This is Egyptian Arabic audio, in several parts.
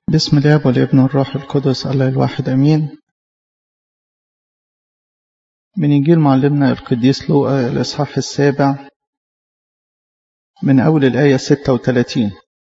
بسم الاب والابن والروح القدس الله الواحد امين من انجيل معلمنا القديس لوقا الاصحاح السابع من اول الايه 36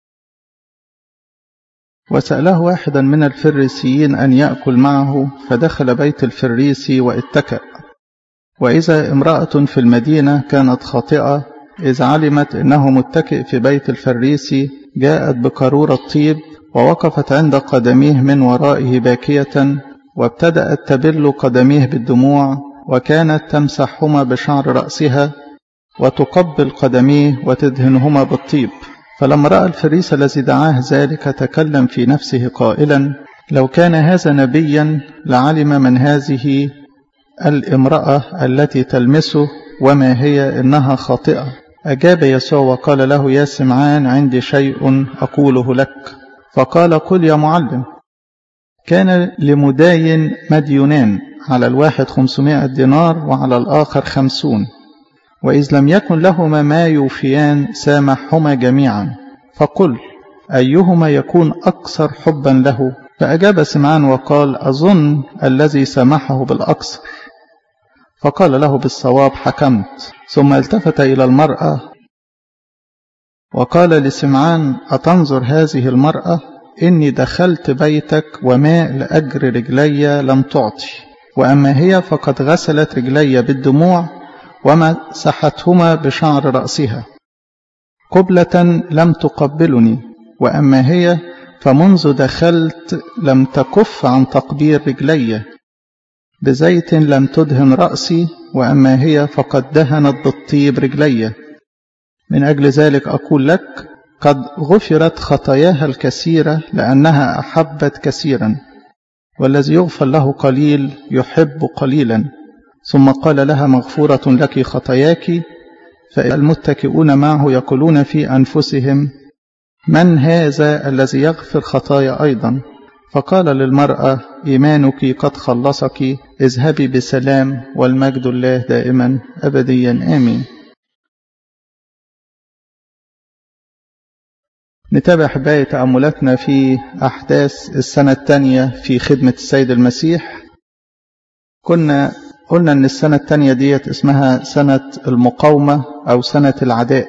وساله واحدا من الفريسيين ان ياكل معه فدخل بيت الفريسي واتكأ واذا امراه في المدينه كانت خاطئه اذ علمت انه متكئ في بيت الفريسي جاءت بقاروره طيب ووقفت عند قدميه من ورائه باكية وابتدأت تبل قدميه بالدموع وكانت تمسحهما بشعر رأسها وتقبل قدميه وتدهنهما بالطيب فلما رأى الفريس الذي دعاه ذلك تكلم في نفسه قائلا لو كان هذا نبيا لعلم من هذه الامرأة التي تلمسه وما هي إنها خاطئة أجاب يسوع وقال له يا سمعان عندي شيء أقوله لك فقال قل يا معلم كان لمداين مديونان على الواحد خمسمائة دينار وعلى الآخر خمسون وإذ لم يكن لهما ما يوفيان سامحهما جميعا فقل أيهما يكون أكثر حبا له فأجاب سمعان وقال أظن الذي سامحه بالأكثر فقال له بالصواب حكمت ثم التفت إلى المرأة وقال لسمعان أتنظر هذه المرأة إني دخلت بيتك وماء لأجر رجلي لم تعطي وأما هي فقد غسلت رجلي بالدموع ومسحتهما بشعر رأسها قبلة لم تقبلني وأما هي فمنذ دخلت لم تكف عن تقبيل رجلي بزيت لم تدهن رأسي وأما هي فقد دهنت بالطيب رجلي من أجل ذلك أقول لك قد غفرت خطاياها الكثيرة لأنها أحبت كثيرا والذي يغفر له قليل يحب قليلا ثم قال لها مغفورة لك خطاياك فالمتكئون معه يقولون في أنفسهم من هذا الذي يغفر خطايا أيضا فقال للمرأة إيمانك قد خلصك اذهبي بسلام والمجد الله دائما أبديا آمين نتابع حباية تأملاتنا في أحداث السنة الثانية في خدمة السيد المسيح كنا قلنا أن السنة الثانية ديت اسمها سنة المقاومة أو سنة العداء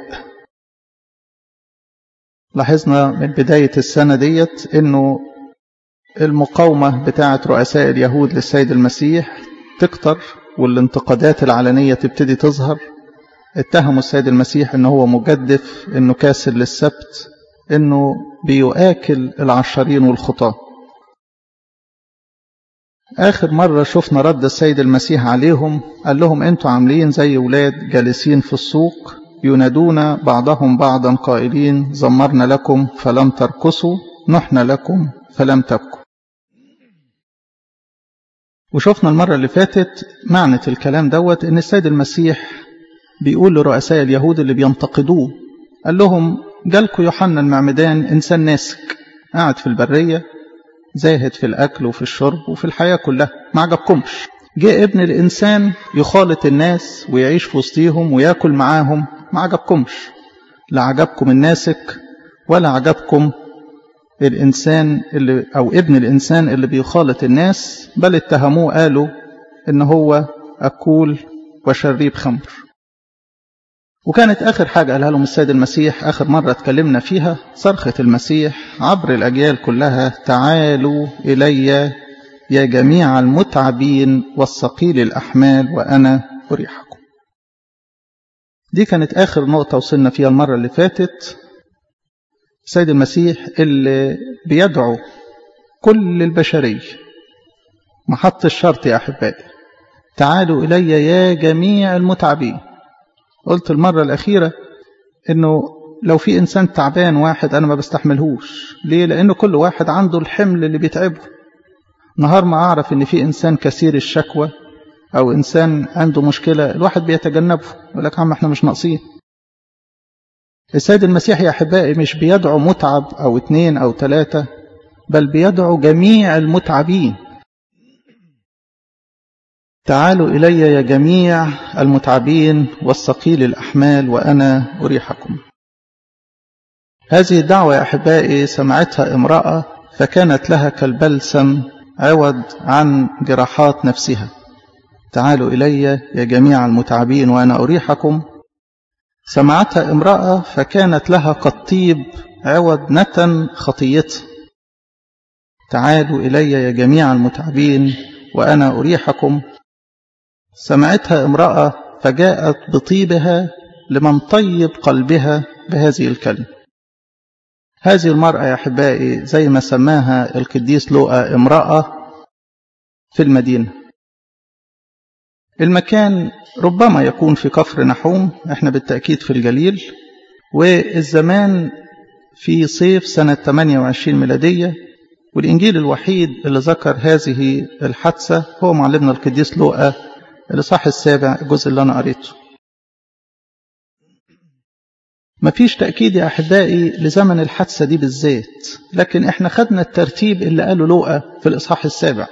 لاحظنا من بداية السنة ديت أنه المقاومة بتاعة رؤساء اليهود للسيد المسيح تكتر والانتقادات العلنية تبتدي تظهر اتهموا السيد المسيح أنه هو مجدف أنه كاسر للسبت انه بيؤكل العشرين والخطاة اخر مرة شفنا رد السيد المسيح عليهم قال لهم انتوا عاملين زي ولاد جالسين في السوق ينادون بعضهم بعضا قائلين زمرنا لكم فلم ترقصوا نحن لكم فلم تبكوا وشفنا المرة اللي فاتت معنى الكلام دوت ان السيد المسيح بيقول لرؤساء اليهود اللي بينتقدوه قال لهم جالكوا يوحنا المعمدان إنسان ناسك قاعد في البرية زاهد في الأكل وفي الشرب وفي الحياة كلها ما عجبكمش جاء ابن الإنسان يخالط الناس ويعيش في وسطيهم وياكل معاهم ما عجبكمش لا عجبكم الناسك ولا عجبكم الإنسان اللي أو ابن الإنسان اللي بيخالط الناس بل اتهموه قالوا إن هو أكول وشريب خمر وكانت آخر حاجة قالها لهم السيد المسيح آخر مرة اتكلمنا فيها صرخة المسيح عبر الأجيال كلها تعالوا إلي يا جميع المتعبين والثقيل الأحمال وأنا أريحكم دي كانت آخر نقطة وصلنا فيها المرة اللي فاتت السيد المسيح اللي بيدعو كل البشرية محط الشرط يا أحبائي تعالوا إلي يا جميع المتعبين قلت المرة الأخيرة إنه لو في إنسان تعبان واحد أنا ما بستحملهوش ليه؟ لأنه كل واحد عنده الحمل اللي بيتعبه نهار ما أعرف إن في إنسان كثير الشكوى أو إنسان عنده مشكلة الواحد بيتجنبه يقول لك عم إحنا مش ناقصين السيد المسيح يا أحبائي مش بيدعو متعب أو اتنين أو تلاتة بل بيدعو جميع المتعبين تعالوا إلي يا جميع المتعبين والثقيل الأحمال وأنا أريحكم هذه الدعوة يا أحبائي سمعتها امرأة فكانت لها كالبلسم عوض عن جراحات نفسها تعالوا إلي يا جميع المتعبين وأنا أريحكم سمعتها امرأة فكانت لها كالطيب عوض نتن خطيتها تعالوا إلي يا جميع المتعبين وأنا أريحكم سمعتها امرأة فجاءت بطيبها لمن طيب قلبها بهذه الكلمة هذه المرأة يا أحبائي زي ما سماها القديس لوقا امرأة في المدينة المكان ربما يكون في كفر نحوم احنا بالتأكيد في الجليل والزمان في صيف سنة 28 ميلادية والإنجيل الوحيد اللي ذكر هذه الحادثة هو معلمنا القديس لوقا الإصحاح السابع الجزء اللي أنا قريته مفيش تأكيد يا أحبائي لزمن الحادثة دي بالذات لكن احنا خدنا الترتيب اللي قاله لوقا في الإصحاح السابع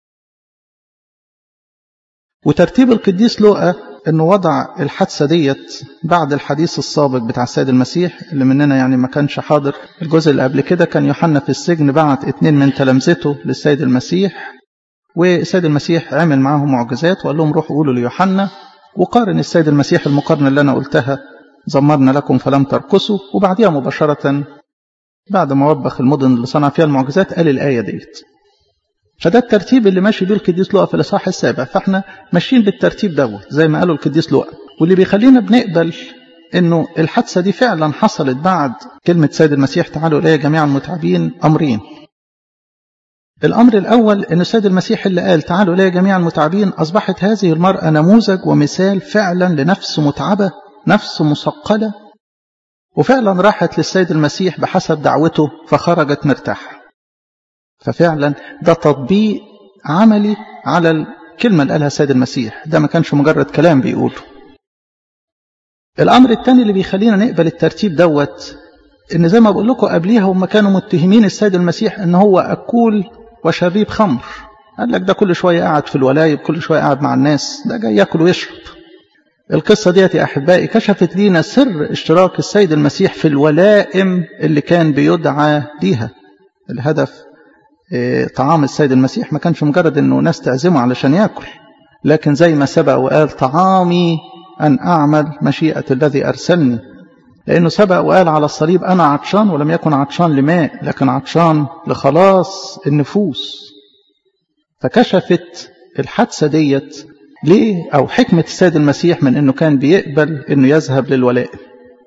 وترتيب القديس لوقا انه وضع الحادثه ديت بعد الحديث السابق بتاع السيد المسيح اللي مننا يعني ما كانش حاضر الجزء اللي قبل كده كان يوحنا في السجن بعت اتنين من تلامذته للسيد المسيح والسيد المسيح عمل معاهم معجزات وقال لهم روحوا قولوا ليوحنا وقارن السيد المسيح المقارنه اللي انا قلتها زمرنا لكم فلم ترقصوا وبعديها مباشره بعد ما وبخ المدن اللي صنع فيها المعجزات قال الايه ديت فده الترتيب اللي ماشي بيه القديس لوقا في الاصحاح السابع فاحنا ماشيين بالترتيب دوت زي ما قالوا القديس لوقا واللي بيخلينا بنقبل انه الحادثه دي فعلا حصلت بعد كلمه سيد المسيح تعالوا الي جميع المتعبين امرين الامر الاول ان السيد المسيح اللي قال تعالوا الي جميع المتعبين اصبحت هذه المراه نموذج ومثال فعلا لنفس متعبه نفس مثقله وفعلا راحت للسيد المسيح بحسب دعوته فخرجت مرتاحه ففعلا ده تطبيق عملي على الكلمة اللي قالها السيد المسيح ده ما كانش مجرد كلام بيقوله الأمر الثاني اللي بيخلينا نقبل الترتيب دوت إن زي ما بقول لكم قبليها هم كانوا متهمين السيد المسيح إن هو أكول وشريب خمر قال لك ده كل شوية قاعد في الولايب كل شوية قاعد مع الناس ده جاي ياكل ويشرب القصة ديت يا أحبائي كشفت لينا سر اشتراك السيد المسيح في الولائم اللي كان بيدعى ليها الهدف طعام السيد المسيح ما كانش مجرد انه ناس تعزمه علشان ياكل لكن زي ما سبق وقال طعامي ان اعمل مشيئه الذي ارسلني لانه سبق وقال على الصليب انا عطشان ولم يكن عطشان لماء لكن عطشان لخلاص النفوس فكشفت الحادثه ديت ليه او حكمه السيد المسيح من انه كان بيقبل انه يذهب للولائم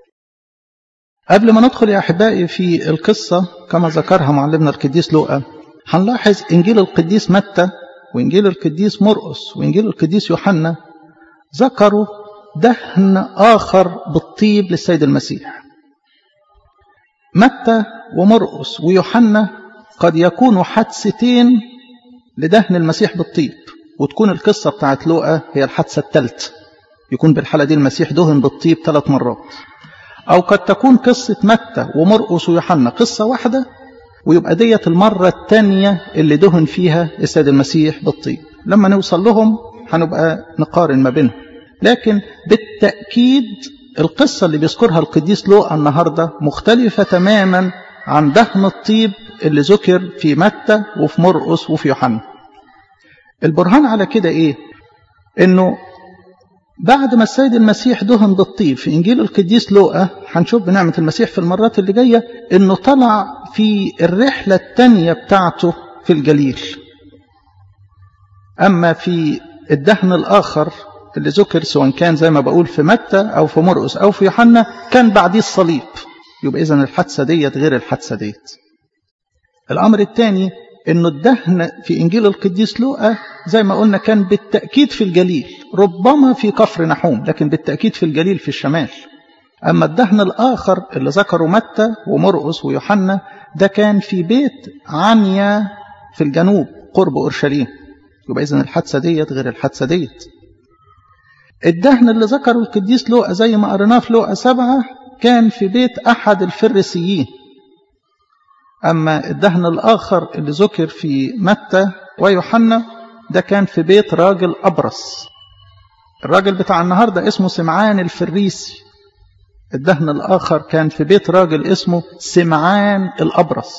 قبل ما ندخل يا احبائي في القصه كما ذكرها معلمنا القديس لوقا هنلاحظ انجيل القديس متى وانجيل القديس مرقس وانجيل القديس يوحنا ذكروا دهن اخر بالطيب للسيد المسيح متى ومرقس ويوحنا قد يكونوا حادثتين لدهن المسيح بالطيب وتكون القصه بتاعت لوقا هي الحادثه الثالثه يكون بالحاله دي المسيح دهن بالطيب ثلاث مرات او قد تكون قصه متى ومرقس ويوحنا قصه واحده ويبقى ديت المرة الثانية اللي دهن فيها السيد المسيح بالطيب لما نوصل لهم هنبقى نقارن ما بينهم لكن بالتأكيد القصة اللي بيذكرها القديس لوقا النهاردة مختلفة تماما عن دهن الطيب اللي ذكر في متى وفي مرقس وفي يوحنا البرهان على كده ايه انه بعد ما السيد المسيح دهن بالطيب في انجيل القديس لوقا هنشوف بنعمه المسيح في المرات اللي جايه انه طلع في الرحله الثانيه بتاعته في الجليل اما في الدهن الاخر اللي ذكر سواء كان زي ما بقول في متى او في مرقس او في يوحنا كان بعديه الصليب يبقى اذا الحادثه ديت غير الحادثه ديت الامر الثاني انه الدهن في انجيل القديس لوقا زي ما قلنا كان بالتاكيد في الجليل ربما في كفر نحوم لكن بالتاكيد في الجليل في الشمال اما الدهن الاخر اللي ذكره متى ومرقس ويوحنا ده كان في بيت عنيا في الجنوب قرب اورشليم يبقى اذا الحادثه ديت غير الحادثه ديت الدهن اللي ذكره القديس لوقا زي ما قريناه في لوقا سبعة كان في بيت أحد الفريسيين أما الدهن الآخر اللي ذكر في متى ويوحنا ده كان في بيت راجل أبرص الراجل بتاع النهاردة اسمه سمعان الفريسي الدهن الآخر كان في بيت راجل اسمه سمعان الأبرص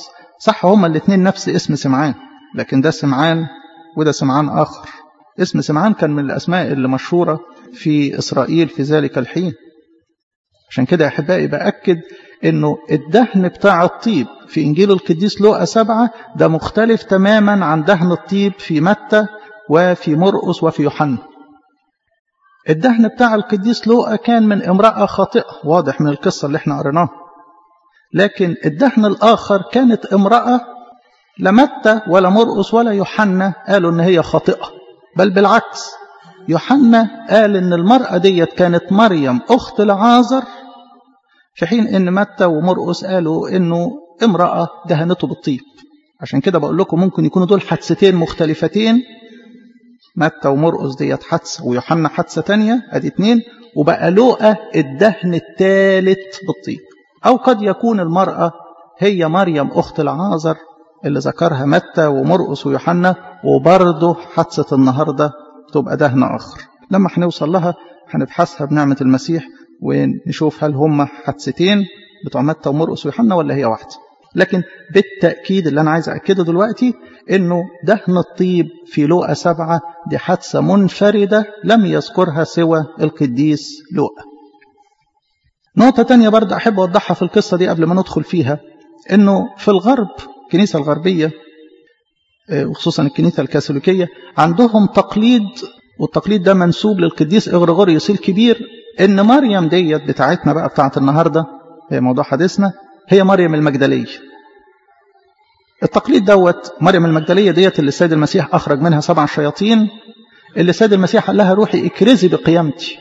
صح هما الاثنين نفس اسم سمعان لكن ده سمعان وده سمعان آخر اسم سمعان كان من الأسماء اللي مشهورة في إسرائيل في ذلك الحين عشان كده يا أحبائي بأكد أنه الدهن بتاع الطيب في إنجيل القديس لوقا سبعة ده مختلف تماما عن دهن الطيب في متى وفي مرقس وفي يوحنا الدهن بتاع القديس لوقا كان من امرأة خاطئة واضح من القصة اللي احنا قريناها لكن الدهن الآخر كانت امرأة لا متى ولا مرقس ولا يوحنا قالوا ان هي خاطئة بل بالعكس يوحنا قال ان المرأة ديت كانت مريم اخت لعازر في حين ان متى ومرقس قالوا انه امرأة دهنته بالطيب عشان كده بقول لكم ممكن يكونوا دول حادثتين مختلفتين متى ومرقس ديت حادثة ويوحنا حادثة تانية ادي اتنين وبقى لوقا الدهن الثالث بالطيب او قد يكون المرأة هي مريم اخت العازر اللي ذكرها متى ومرقس ويوحنا وبرضه حادثة النهاردة تبقى دهن آخر لما هنوصل لها هنبحثها بنعمة المسيح ونشوف هل هم حادثتين بتوع متى ومرقس ويوحنا ولا هي واحدة لكن بالتأكيد اللي أنا عايز أكده دلوقتي إنه دهن الطيب في لوقا سبعة دي حادثة منفردة لم يذكرها سوى القديس لوقا نقطة تانية برضه أحب أوضحها في القصة دي قبل ما ندخل فيها إنه في الغرب الكنيسة الغربية وخصوصا الكنيسة الكاثوليكية عندهم تقليد والتقليد ده منسوب للقديس إغريغوريوس الكبير إن مريم ديت بتاعتنا بقى بتاعت النهاردة هي موضوع حديثنا هي مريم المجدلية التقليد دوت مريم المجدلية ديت اللي السيد المسيح أخرج منها سبع شياطين اللي السيد المسيح قال لها روحي اكرزي بقيامتي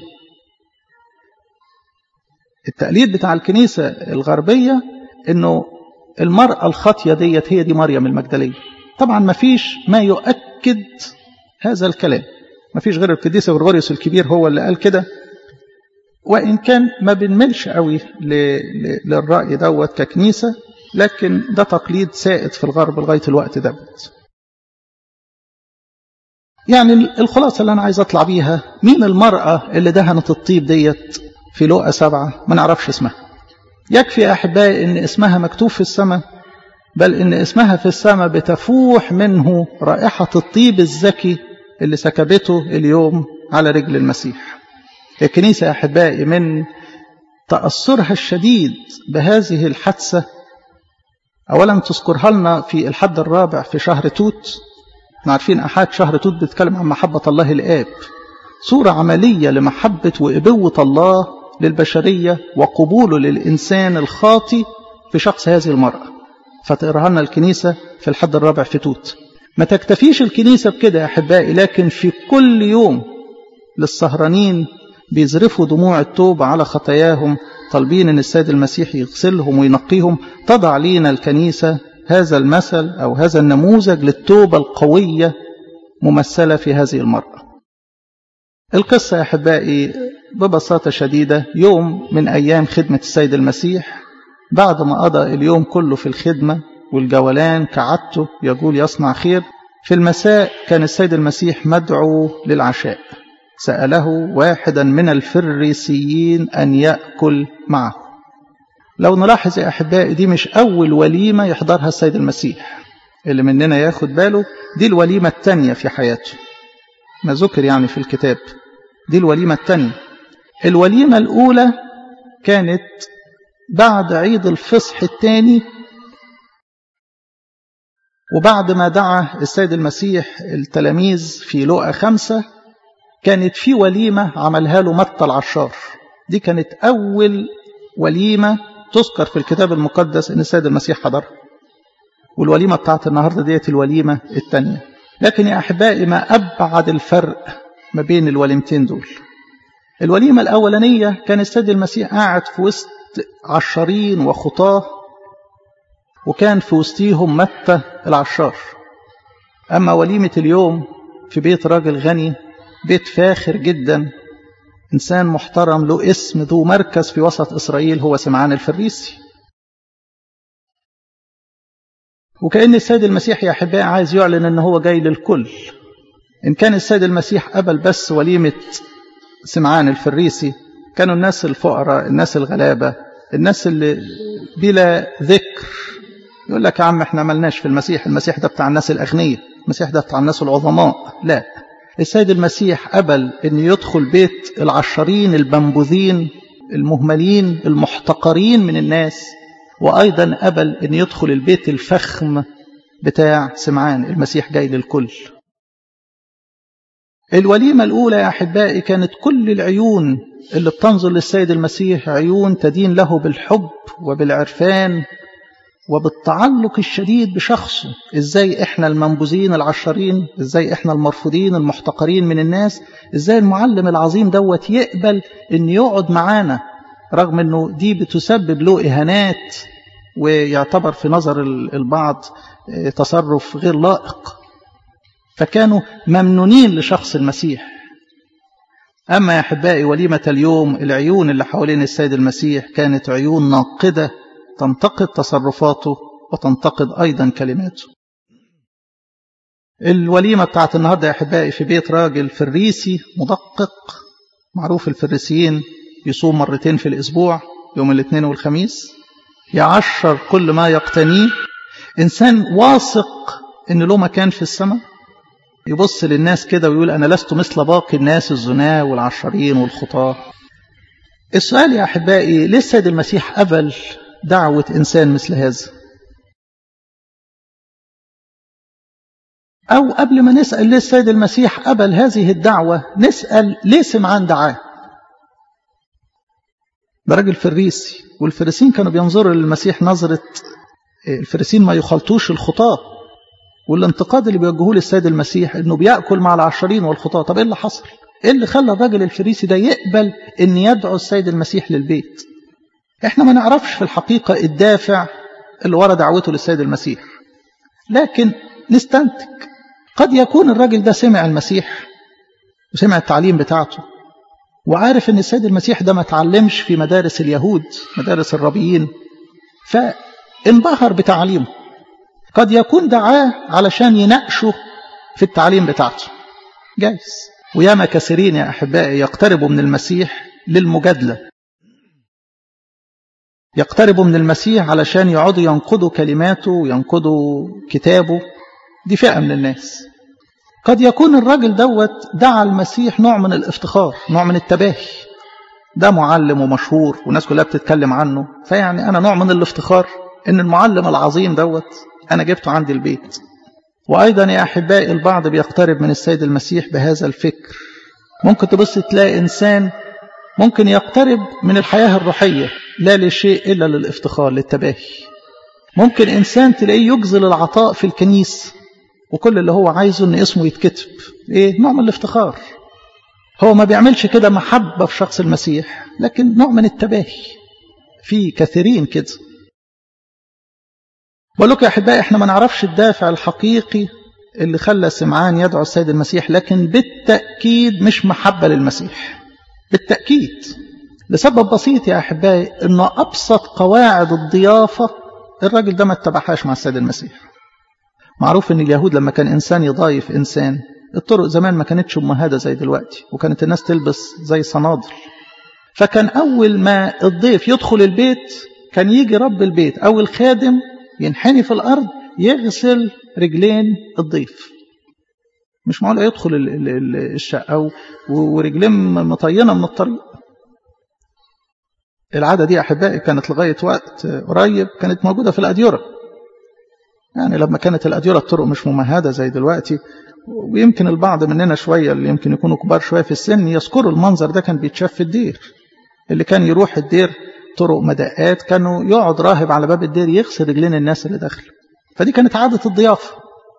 التقليد بتاع الكنيسة الغربية إنه المرأة الخاطية ديت هي دي مريم المجدلية طبعا ما فيش ما يؤكد هذا الكلام ما فيش غير القديس غرغوريوس الكبير هو اللي قال كده وإن كان ما بنملش قوي للرأي دوت ككنيسة لكن ده تقليد سائد في الغرب لغاية الوقت دوت يعني الخلاصة اللي أنا عايز أطلع بيها مين المرأة اللي دهنت الطيب ديت في لوقا سبعة ما نعرفش اسمها يكفي يا أحبائي أن اسمها مكتوب في السماء بل أن اسمها في السماء بتفوح منه رائحة الطيب الزكي اللي سكبته اليوم على رجل المسيح الكنيسة يا أحبائي من تأثرها الشديد بهذه الحادثة أولا تذكرها لنا في الحد الرابع في شهر توت احنا عارفين أحد شهر توت بيتكلم عن محبة الله الآب صورة عملية لمحبة وإبوة الله للبشرية وقبوله للإنسان الخاطي في شخص هذه المرأة فتقراها لنا الكنيسة في الحد الرابع في توت ما تكتفيش الكنيسة بكده يا أحبائي لكن في كل يوم للسهرانين بيزرفوا دموع التوبة على خطاياهم طالبين ان السيد المسيح يغسلهم وينقيهم تضع لينا الكنيسة هذا المثل أو هذا النموذج للتوبة القوية ممثلة في هذه المرأة القصة يا أحبائي ببساطة شديدة يوم من أيام خدمة السيد المسيح بعد ما قضى اليوم كله في الخدمة والجولان كعادته يقول يصنع خير في المساء كان السيد المسيح مدعو للعشاء سأله واحدا من الفريسيين أن يأكل معه لو نلاحظ يا أحبائي دي مش أول وليمة يحضرها السيد المسيح اللي مننا ياخد باله دي الوليمة الثانية في حياته ما ذكر يعني في الكتاب دي الوليمة الثانية الوليمة الأولى كانت بعد عيد الفصح الثاني وبعد ما دعا السيد المسيح التلاميذ في لقى خمسة كانت في وليمة عملها له متى العشار دي كانت أول وليمة تذكر في الكتاب المقدس أن السيد المسيح حضرها والوليمة بتاعت النهاردة ديت الوليمة الثانية لكن يا أحبائي ما أبعد الفرق ما بين الوليمتين دول الوليمة الأولانية كان السيد المسيح قاعد في وسط عشرين وخطاه وكان في وسطيهم متى العشار أما وليمة اليوم في بيت راجل غني بيت فاخر جدا إنسان محترم له اسم ذو مركز في وسط إسرائيل هو سمعان الفريسي وكأن السيد المسيح يا أحبائي عايز يعلن أنه هو جاي للكل إن كان السيد المسيح قبل بس وليمة سمعان الفريسي كانوا الناس الفقراء الناس الغلابة الناس اللي بلا ذكر يقول لك يا عم احنا ملناش في المسيح المسيح ده بتاع الناس الأغنياء المسيح ده بتاع الناس العظماء لا السيد المسيح قبل أن يدخل بيت العشرين المنبوذين المهملين المحتقرين من الناس وأيضا قبل أن يدخل البيت الفخم بتاع سمعان المسيح جاي للكل الوليمة الأولى يا أحبائي كانت كل العيون اللي بتنظر للسيد المسيح عيون تدين له بالحب وبالعرفان وبالتعلق الشديد بشخصه ازاي احنا المنبوذين العشرين ازاي احنا المرفوضين المحتقرين من الناس ازاي المعلم العظيم دوت يقبل ان يقعد معانا رغم انه دي بتسبب له اهانات ويعتبر في نظر البعض تصرف غير لائق فكانوا ممنونين لشخص المسيح أما يا أحبائي وليمة اليوم العيون اللي حوالين السيد المسيح كانت عيون ناقدة تنتقد تصرفاته وتنتقد أيضا كلماته الوليمة بتاعت النهاردة يا أحبائي في بيت راجل فريسي مدقق معروف الفريسيين يصوم مرتين في الأسبوع يوم الاثنين والخميس يعشر كل ما يقتنيه إنسان واثق إن له مكان في السماء يبص للناس كده ويقول أنا لست مثل باقي الناس الزناة والعشرين والخطاة السؤال يا أحبائي ليه السيد المسيح قبل دعوة إنسان مثل هذا أو قبل ما نسأل ليه السيد المسيح قبل هذه الدعوة نسأل ليه سمعان دعاه ده راجل فريسي والفريسين كانوا بينظروا للمسيح نظرة الفريسين ما يخلطوش الخطاة والانتقاد اللي بيوجهوه للسيد المسيح انه بياكل مع العشرين والخطاة طب ايه اللي حصل ايه اللي خلى الراجل الفريسي ده يقبل ان يدعو السيد المسيح للبيت احنا ما نعرفش في الحقيقة الدافع اللي ورا دعوته للسيد المسيح لكن نستنتج قد يكون الراجل ده سمع المسيح وسمع التعليم بتاعته وعارف ان السيد المسيح ده ما تعلمش في مدارس اليهود مدارس الربيين فانبهر بتعليمه قد يكون دعاه علشان يناقشه في التعليم بتاعته جايز وياما كثيرين يا أحبائي يقتربوا من المسيح للمجادلة يقتربوا من المسيح علشان يقعدوا ينقضوا كلماته وينقضوا كتابه دي فئة من الناس قد يكون الراجل دوت دعا المسيح نوع من الافتخار نوع من التباهي ده معلم ومشهور والناس كلها بتتكلم عنه فيعني أنا نوع من الافتخار إن المعلم العظيم دوت أنا جبته عندي البيت وأيضا يا أحبائي البعض بيقترب من السيد المسيح بهذا الفكر ممكن تبص تلاقي إنسان ممكن يقترب من الحياة الروحية لا لشيء إلا للافتخار للتباهي ممكن إنسان تلاقيه يجزل العطاء في الكنيسة وكل اللي هو عايزه إن اسمه يتكتب إيه نوع من الافتخار هو ما بيعملش كده محبة في شخص المسيح لكن نوع من التباهي في كثيرين كده بقول لكم يا احبائي احنا ما نعرفش الدافع الحقيقي اللي خلى سمعان يدعو السيد المسيح لكن بالتأكيد مش محبة للمسيح بالتأكيد لسبب بسيط يا أحبائي أنه أبسط قواعد الضيافة الراجل ده ما اتبعهاش مع السيد المسيح معروف أن اليهود لما كان إنسان يضايف إنسان الطرق زمان ما كانتش ممهدة زي دلوقتي وكانت الناس تلبس زي صنادل فكان أول ما الضيف يدخل البيت كان يجي رب البيت أو الخادم ينحني في الأرض يغسل رجلين الضيف مش معقول يدخل الشقة ورجلين مطينة من الطريق العادة دي أحبائي كانت لغاية وقت قريب كانت موجودة في الأديرة يعني لما كانت الأديرة الطرق مش ممهدة زي دلوقتي ويمكن البعض مننا شوية اللي يمكن يكونوا كبار شوية في السن يذكروا المنظر ده كان بيتشاف في الدير اللي كان يروح الدير طرق مدقات كانوا يقعد راهب على باب الدير يغسل رجلين الناس اللي داخل فدي كانت عادة الضيافة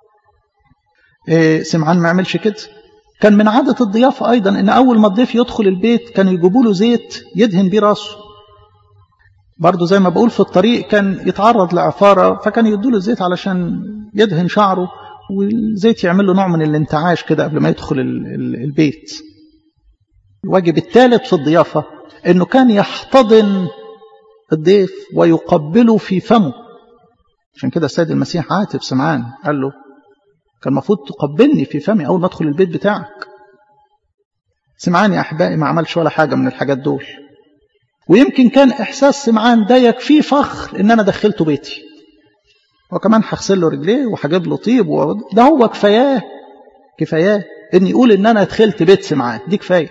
إيه سمعان ما عملش كده كان من عادة الضيافة أيضا إن أول ما الضيف يدخل البيت كانوا يجيبوا له زيت يدهن بيه راسه برضه زي ما بقول في الطريق كان يتعرض لعفارة فكان يدوا له الزيت علشان يدهن شعره والزيت يعمل له نوع من الانتعاش كده قبل ما يدخل البيت الواجب الثالث في الضيافة انه كان يحتضن الضيف ويقبله في فمه عشان كده السيد المسيح عاتب سمعان قال له كان المفروض تقبلني في فمي اول ما ادخل البيت بتاعك سمعان يا احبائي ما عملش ولا حاجه من الحاجات دول ويمكن كان احساس سمعان ده يكفيه فخر ان انا دخلته بيتي وكمان هغسل له رجليه وهجيب له طيب و... ده هو كفاياه كفاياه ان يقول ان انا دخلت بيت سمعان دي كفايه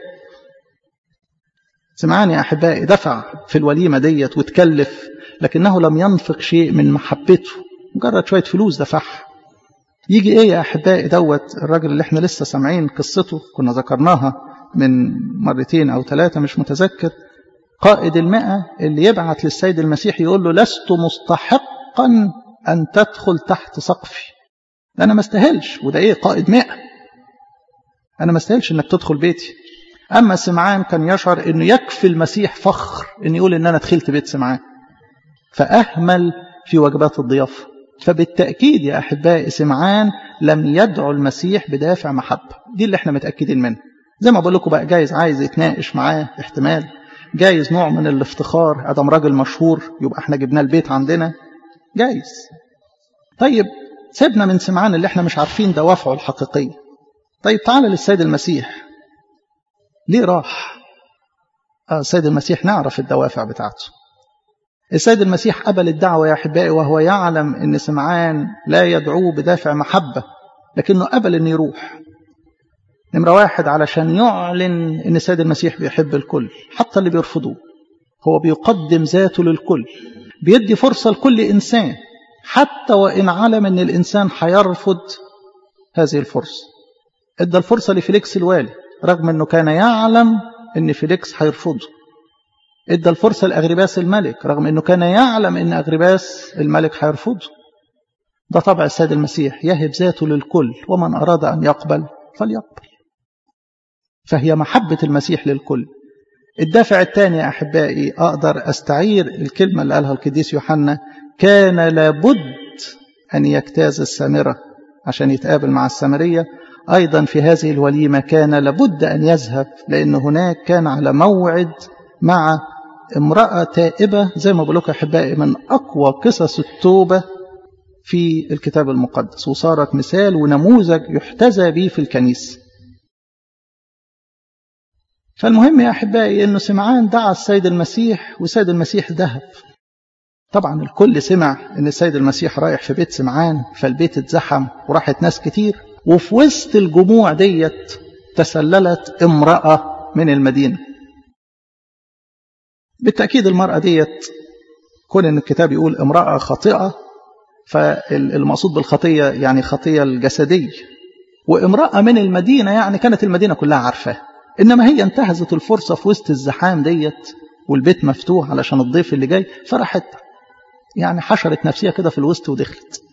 سمعان يا احبائي دفع في الوليمه ديت وتكلف لكنه لم ينفق شيء من محبته مجرد شويه فلوس دفعها يجي ايه يا احبائي دوت الراجل اللي احنا لسه سامعين قصته كنا ذكرناها من مرتين او ثلاثه مش متذكر قائد المئة اللي يبعت للسيد المسيح يقول له لست مستحقا أن تدخل تحت سقفي أنا ما استاهلش وده إيه قائد مئة أنا ما استاهلش إنك تدخل بيتي أما سمعان كان يشعر إنه يكفي المسيح فخر إن يقول إن أنا دخلت بيت سمعان فأهمل في وجبات الضيافة فبالتأكيد يا أحبائي سمعان لم يدعو المسيح بدافع محبة دي اللي احنا متأكدين منها زي ما بقول لكم بقى جايز عايز يتناقش معاه احتمال جايز نوع من الافتخار ادم راجل مشهور يبقى احنا جبناه البيت عندنا جايز طيب سيبنا من سمعان اللي احنا مش عارفين دوافعه الحقيقية طيب تعالى للسيد المسيح ليه راح آه السيد المسيح نعرف الدوافع بتاعته السيد المسيح قبل الدعوة يا أحبائي وهو يعلم أن سمعان لا يدعوه بدافع محبة لكنه قبل أن يروح نمرة واحد علشان يعلن أن السيد المسيح بيحب الكل حتى اللي بيرفضوه هو بيقدم ذاته للكل بيدي فرصة لكل إنسان حتى وإن علم أن الإنسان هيرفض هذه الفرصة ادى الفرصة لفيليكس الوالي رغم أنه كان يعلم أن فيليكس هيرفضه ادى الفرصة لأغرباس الملك رغم أنه كان يعلم أن أغرباس الملك هيرفضه ده طبع السيد المسيح يهب ذاته للكل ومن أراد أن يقبل فليقبل فهي محبة المسيح للكل الدافع الثاني يا أحبائي أقدر أستعير الكلمة اللي قالها القديس يوحنا كان لابد أن يجتاز السامرة عشان يتقابل مع السامرية أيضا في هذه الوليمة كان لابد أن يذهب لأن هناك كان على موعد مع امرأة تائبة زي ما بقولك أحبائي من أقوى قصص التوبة في الكتاب المقدس وصارت مثال ونموذج يحتذى به في الكنيسة فالمهم يا أحبائي أنه سمعان دعا السيد المسيح والسيد المسيح ذهب طبعا الكل سمع أن السيد المسيح رايح في بيت سمعان فالبيت اتزحم وراحت ناس كتير وفي وسط الجموع ديت تسللت امرأة من المدينة بالتأكيد المرأة ديت كون أن الكتاب يقول امرأة خاطئة فالمقصود بالخطية يعني خطية الجسدية وامرأة من المدينة يعني كانت المدينة كلها عارفاها إنما هي انتهزت الفرصة في وسط الزحام ديت والبيت مفتوح علشان الضيف اللي جاي فراحت يعني حشرت نفسها كده في الوسط ودخلت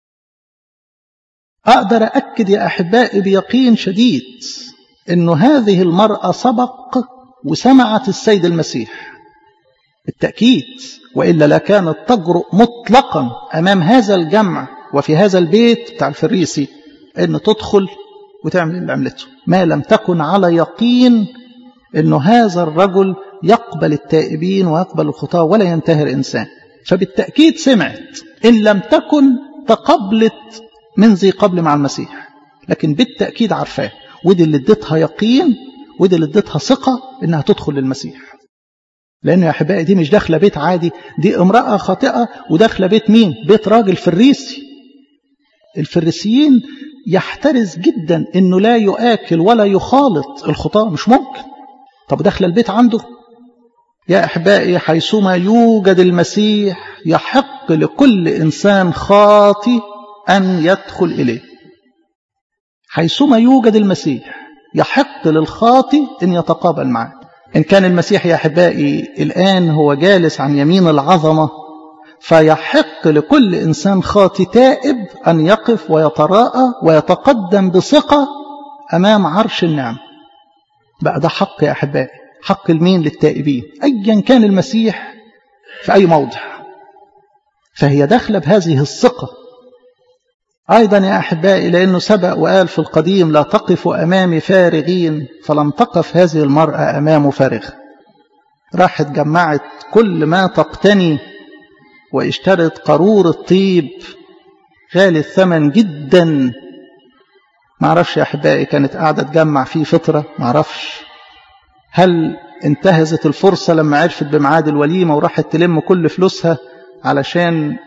أقدر أكد يا أحبائي بيقين شديد إنه هذه المرأة سبق وسمعت السيد المسيح بالتأكيد وإلا لكانت تجرؤ مطلقا أمام هذا الجمع وفي هذا البيت بتاع الفريسي إن تدخل وتعمل اللي عملته ما لم تكن على يقين أنه هذا الرجل يقبل التائبين ويقبل الخطاة ولا ينتهر إنسان فبالتأكيد سمعت إن لم تكن تقبلت من ذي قبل مع المسيح لكن بالتأكيد عارفاه ودي اللي اديتها يقين ودي اللي اديتها ثقة إنها تدخل للمسيح لأنه يا أحبائي دي مش داخلة بيت عادي دي امرأة خاطئة وداخلة بيت مين بيت راجل فريسي الفريسيين يحترز جدا انه لا يؤكل ولا يخالط الخطاة مش ممكن طب داخل البيت عنده يا احبائي حيثما يوجد المسيح يحق لكل انسان خاطي ان يدخل اليه حيثما يوجد المسيح يحق للخاطي ان يتقابل معه ان كان المسيح يا احبائي الان هو جالس عن يمين العظمه فيحق لكل إنسان خاطي تائب أن يقف ويتراءى ويتقدم بثقة أمام عرش النعم بقى ده حق يا أحبائي حق المين للتائبين أيا كان المسيح في أي موضع فهي داخلة بهذه الثقة أيضا يا أحبائي لأنه سبق وقال في القديم لا تقف أمامي فارغين فلم تقف هذه المرأة أمامه فارغة راحت جمعت كل ما تقتني واشترت قارور الطيب غالي الثمن جدا ما اعرفش يا احبائي كانت قاعده تجمع فيه فطره ما اعرفش هل انتهزت الفرصه لما عرفت بميعاد الوليمه وراحت تلم كل فلوسها علشان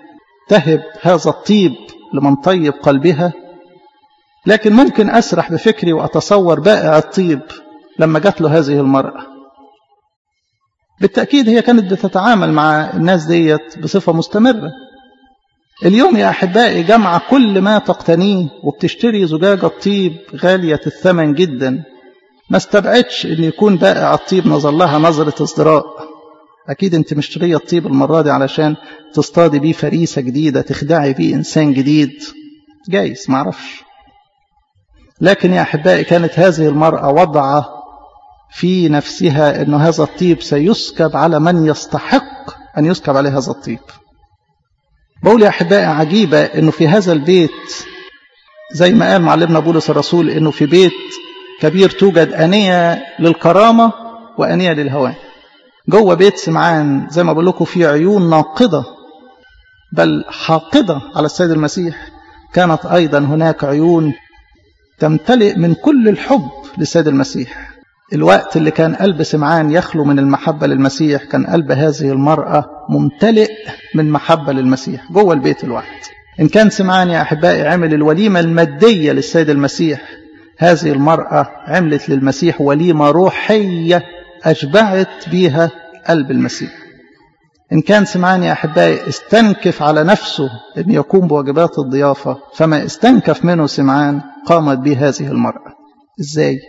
تهب هذا الطيب لمن طيب قلبها لكن ممكن أسرح بفكري وأتصور بائع الطيب لما جات له هذه المرأة بالتأكيد هي كانت بتتعامل مع الناس ديت بصفة مستمرة اليوم يا أحبائي جمع كل ما تقتنيه وبتشتري زجاجة طيب غالية الثمن جدا ما استبعدش ان يكون بائع الطيب نظر لها نظرة ازدراء اكيد انت مشترية الطيب المرة دي علشان تصطادي بيه فريسة جديدة تخدعي بيه انسان جديد جايز معرفش لكن يا احبائي كانت هذه المرأة وضع في نفسها ان هذا الطيب سيسكب على من يستحق ان يسكب عليه هذا الطيب بقول يا احبائي عجيبة انه في هذا البيت زي ما قال معلمنا بولس الرسول انه في بيت كبير توجد أنية للكرامة وأنية للهوان جوه بيت سمعان زي ما بقول لكم في عيون ناقضة بل حاقدة على السيد المسيح كانت أيضا هناك عيون تمتلئ من كل الحب للسيد المسيح الوقت اللي كان قلب سمعان يخلو من المحبة للمسيح كان قلب هذه المرأة ممتلئ من محبة للمسيح جوه البيت الوقت إن كان سمعان يا أحبائي عمل الوليمة المادية للسيد المسيح هذه المرأة عملت للمسيح وليمة روحية أشبعت بها قلب المسيح إن كان سمعان يا أحبائي استنكف على نفسه أن يقوم بواجبات الضيافة فما استنكف منه سمعان قامت به هذه المرأة إزاي؟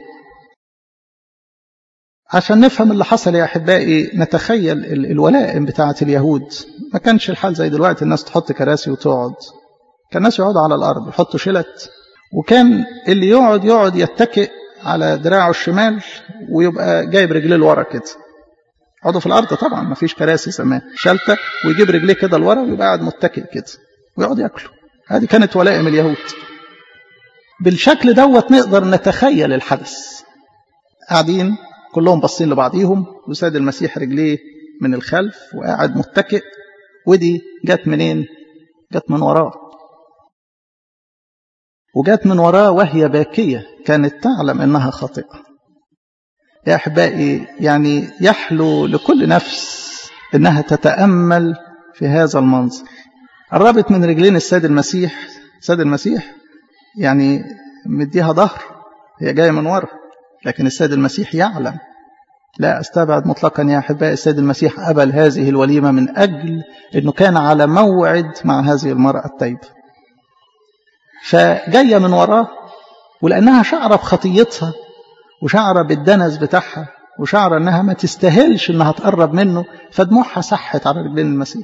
عشان نفهم اللي حصل يا أحبائي نتخيل الولائم بتاعة اليهود ما كانش الحال زي دلوقتي الناس تحط كراسي وتقعد كان الناس يقعدوا على الأرض يحطوا شلت وكان اللي يقعد يقعد يتكئ على دراعه الشمال ويبقى جايب رجليه لورا كده يقعدوا في الارض طبعا ما فيش كراسي زمان شلته ويجيب رجليه كده لورا ويبقى قاعد متكئ كده ويقعد ياكلوا هذه كانت ولائم اليهود بالشكل دوت نقدر نتخيل الحدث قاعدين كلهم باصين لبعضيهم وسيد المسيح رجليه من الخلف وقاعد متكئ ودي جت منين جت من وراه وجات من وراه وهي باكية كانت تعلم أنها خاطئة يا أحبائي يعني يحلو لكل نفس أنها تتأمل في هذا المنظر قربت من رجلين السيد المسيح السيد المسيح يعني مديها ظهر هي جاية من ورا لكن السيد المسيح يعلم لا أستبعد مطلقا يا أحبائي السيد المسيح قبل هذه الوليمة من أجل أنه كان على موعد مع هذه المرأة التايبة فجاية من وراه ولأنها شعرة بخطيتها وشعرة بالدنس بتاعها وشعرة أنها ما تستاهلش أنها تقرب منه فدموعها سحت على رجلين المسيح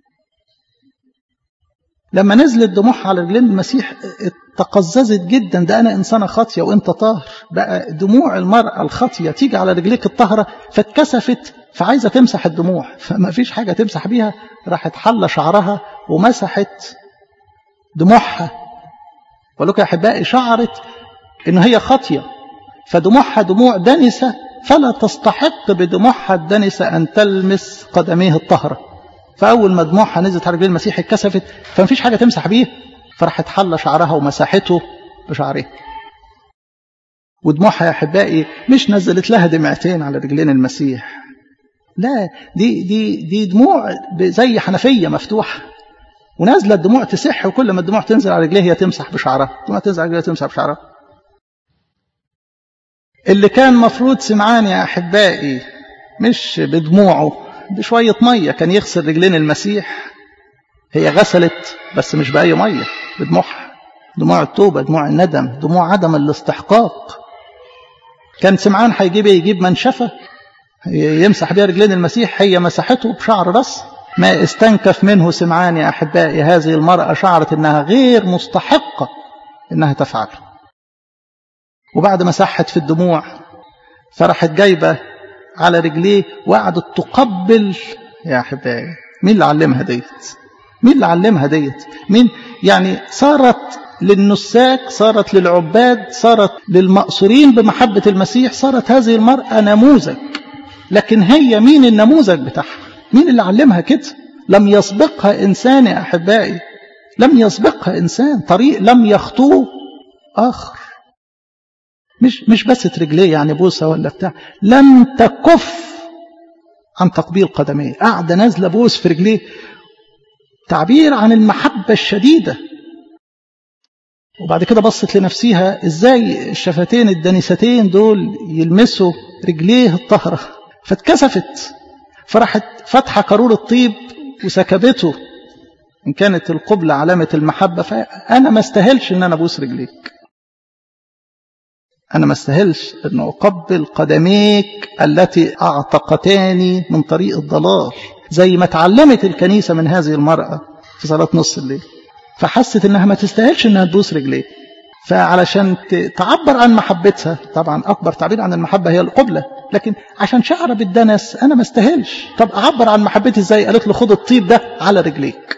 لما نزلت دموعها على رجلين المسيح تقززت جدا ده أنا إنسانة خاطية وإنت طاهر بقى دموع المرأة الخاطية تيجي على رجليك الطاهرة فاتكسفت فعايزة تمسح الدموع فما فيش حاجة تمسح بيها راحت حل شعرها ومسحت دموعها بقول لكم يا أحبائي شعرت إن هي خاطية فدموعها دموع دنسة فلا تستحق بدموعها الدنسة أن تلمس قدميه الطهرة فأول ما دموعها نزلت على رجلين المسيح اتكسفت فمفيش حاجة تمسح بيها فراحت حل شعرها ومسحته بشعرها ودموعها يا أحبائي مش نزلت لها دمعتين على رجلين المسيح لا دي دي دي دموع زي حنفية مفتوحة ونازله الدموع تسح وكل ما الدموع تنزل على رجليه هي تمسح بشعرها الدموع تنزل على رجليه تمسح بشعرها اللي كان مفروض سمعان يا احبائي مش بدموعه بشويه ميه كان يغسل رجلين المسيح هي غسلت بس مش باي ميه بدموعها دموع التوبه دموع الندم دموع عدم الاستحقاق كان سمعان هيجيب يجيب منشفه يمسح بيها رجلين المسيح هي مسحته بشعر راسه ما استنكف منه سمعان يا أحبائي هذه المرأة شعرت أنها غير مستحقة أنها تفعل وبعد ما سحت في الدموع فرحت جايبة على رجليه وقعدت تقبل يا أحبائي مين اللي علمها ديت مين اللي علمها ديت مين يعني صارت للنساك صارت للعباد صارت للمأسورين بمحبة المسيح صارت هذه المرأة نموذج لكن هي مين النموذج بتاعها مين اللي علمها كده لم يسبقها إنسان يا أحبائي لم يسبقها إنسان طريق لم يخطوه آخر مش مش بس رجليه يعني بوسة ولا بتاع لم تكف عن تقبيل قدميه قاعدة نازلة بوس في رجليه تعبير عن المحبة الشديدة وبعد كده بصت لنفسها ازاي الشفتين الدنيستين دول يلمسوا رجليه الطهرة فاتكسفت فراحت فاتحة قارور الطيب وسكبته إن كانت القبلة علامة المحبة فأنا ما استاهلش إن أنا أبوس رجليك أنا ما استاهلش أن أقبل قدميك التي أعتقتاني من طريق الضلال زي ما اتعلمت الكنيسة من هذه المرأة في صلاة نص الليل فحست إنها ما تستاهلش إنها تبوس رجليه فعلشان تعبر عن محبتها طبعا أكبر تعبير عن المحبة هي القبلة لكن عشان شعر بالدنس أنا ما استاهلش طب أعبر عن محبتي إزاي قالت له خد الطيب ده على رجليك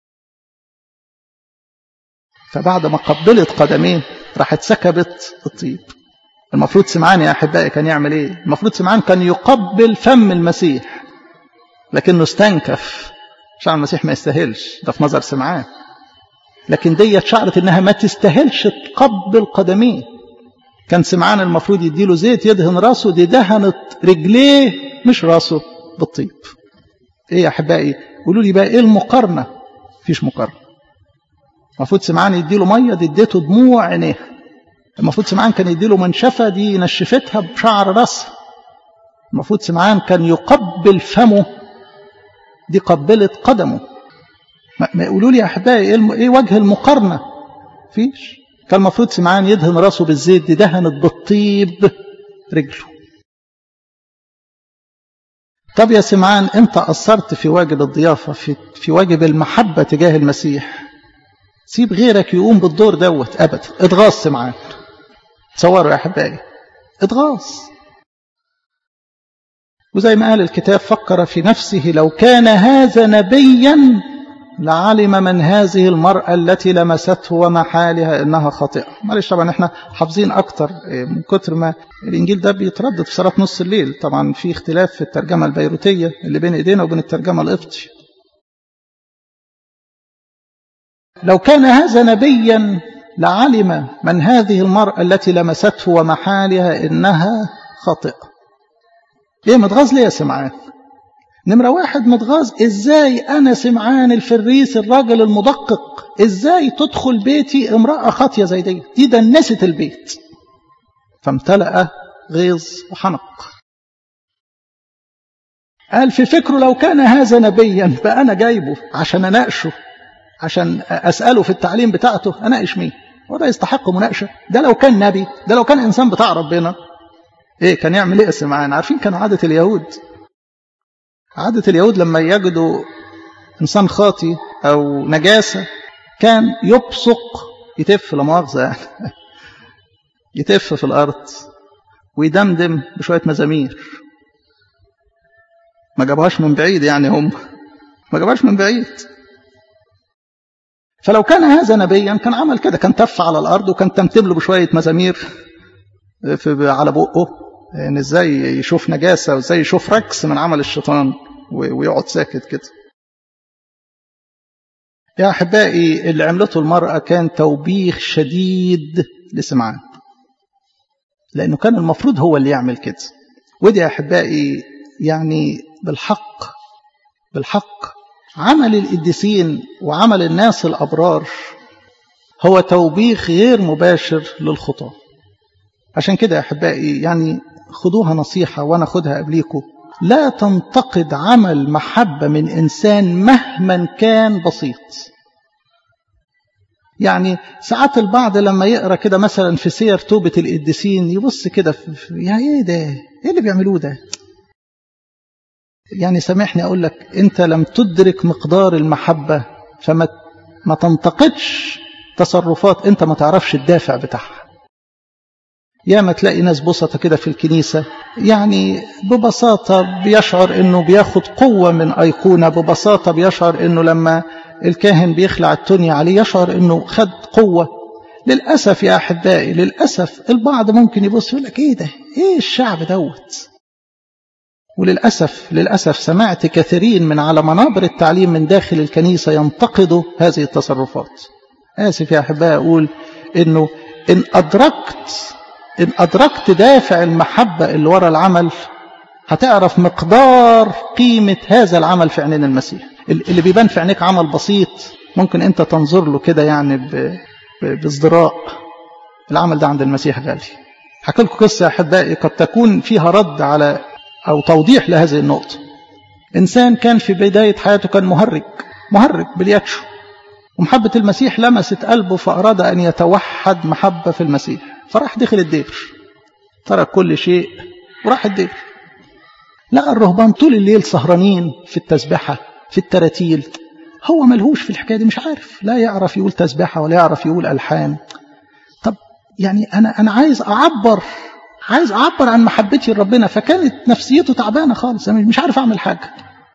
فبعد ما قبلت قدميه راحت سكبت الطيب المفروض سمعان يا أحبائي كان يعمل إيه المفروض سمعان كان يقبل فم المسيح لكنه استنكف شعر المسيح ما يستاهلش ده في نظر سمعان لكن ديت شعرت انها ما تستاهلش تقبل قدميه كان سمعان المفروض يديله زيت يدهن راسه دي دهنت رجليه مش راسه بالطيب ايه يا احبائي قولوا لي بقى ايه المقارنه مفيش مقارنه المفروض سمعان يديله ميه دي اديته دموع عينيه المفروض سمعان كان يديله منشفه دي نشفتها بشعر راسها المفروض سمعان كان يقبل فمه دي قبلت قدمه ما يقولوا لي يا احبائي ايه وجه المقارنه فيش كان المفروض سمعان يدهن راسه بالزيت دي دهنت بالطيب رجله طب يا سمعان انت قصرت في واجب الضيافه في, في واجب المحبه تجاه المسيح سيب غيرك يقوم بالدور دوت ابدا اتغاظ سمعان تصوروا يا احبائي اتغاظ وزي ما قال الكتاب فكر في نفسه لو كان هذا نبيا لعلم من هذه المرأة التي لمسته وما حالها إنها خاطئة معلش طبعا احنا حافظين أكتر من كتر ما الإنجيل ده بيتردد في صلاة نص الليل طبعا في اختلاف في الترجمة البيروتية اللي بين إيدينا وبين الترجمة القبطي لو كان هذا نبيا لعلم من هذه المرأة التي لمسته وما حالها إنها خاطئة ليه متغاظ ليه يا سمعان نمرة واحد متغاظ ازاي انا سمعان الفريس الراجل المدقق ازاي تدخل بيتي امرأة خاطية زي دي دي دنست البيت فامتلأ غيظ وحنق قال في فكره لو كان هذا نبيا بقى انا جايبه عشان اناقشه عشان اساله في التعليم بتاعته اناقش مين وده يستحق مناقشه ده لو كان نبي ده لو كان انسان بتاع ربنا ايه كان يعمل ايه سمعان عارفين كانوا عاده اليهود عادة اليهود لما يجدوا إنسان خاطي أو نجاسة كان يبصق يتف لا مؤاخذة يعني يتف في الأرض ويدمدم بشوية مزامير ما جابهاش من بعيد يعني هم ما جابهاش من بعيد فلو كان هذا نبيا كان عمل كده كان تف على الأرض وكان تمتم له بشوية مزامير في على بقه يعني ازاي يشوف نجاسة وازاي يشوف ركس من عمل الشيطان ويقعد ساكت كده يا أحبائي اللي عملته المرأة كان توبيخ شديد لسمعان لأنه كان المفروض هو اللي يعمل كده ودي يا أحبائي يعني بالحق بالحق عمل القديسين وعمل الناس الأبرار هو توبيخ غير مباشر للخطاه عشان كده يا أحبائي يعني خدوها نصيحة وأنا خدها قبليكم لا تنتقد عمل محبة من إنسان مهما كان بسيط يعني ساعات البعض لما يقرأ كده مثلا في سير توبة القديسين يبص كده يا ايه ده ايه اللي بيعملوه ده يعني سامحني اقول لك انت لم تدرك مقدار المحبة فما ما تنتقدش تصرفات انت ما تعرفش الدافع بتاعها يا ما تلاقي ناس بسطة كده في الكنيسة يعني ببساطة بيشعر انه بياخد قوة من ايقونة ببساطة بيشعر انه لما الكاهن بيخلع التونية عليه يشعر انه خد قوة للأسف يا أحبائي للأسف البعض ممكن يبص يقول لك ايه ده ايه الشعب دوت وللأسف للأسف سمعت كثيرين من على منابر التعليم من داخل الكنيسة ينتقدوا هذه التصرفات آسف يا أحبائي أقول إنه إن أدركت إن أدركت دافع المحبة اللي ورا العمل هتعرف مقدار قيمة هذا العمل في عينين المسيح اللي بيبان في عينيك عمل بسيط ممكن انت تنظر له كده يعني بازدراء العمل ده عند المسيح غالي حكي لكم قصة يا أحبائي قد تكون فيها رد على أو توضيح لهذه النقطة إنسان كان في بداية حياته كان مهرج مهرج بالياتشو ومحبة المسيح لمست قلبه فأراد أن يتوحد محبة في المسيح فراح دخل الدير ترك كل شيء وراح الدير لقى الرهبان طول الليل سهرانين في التسبحة في التراتيل هو ملهوش في الحكاية دي مش عارف لا يعرف يقول تسبحة ولا يعرف يقول ألحان طب يعني أنا أنا عايز أعبر عايز أعبر عن محبتي لربنا فكانت نفسيته تعبانة خالص أنا مش عارف أعمل حاجة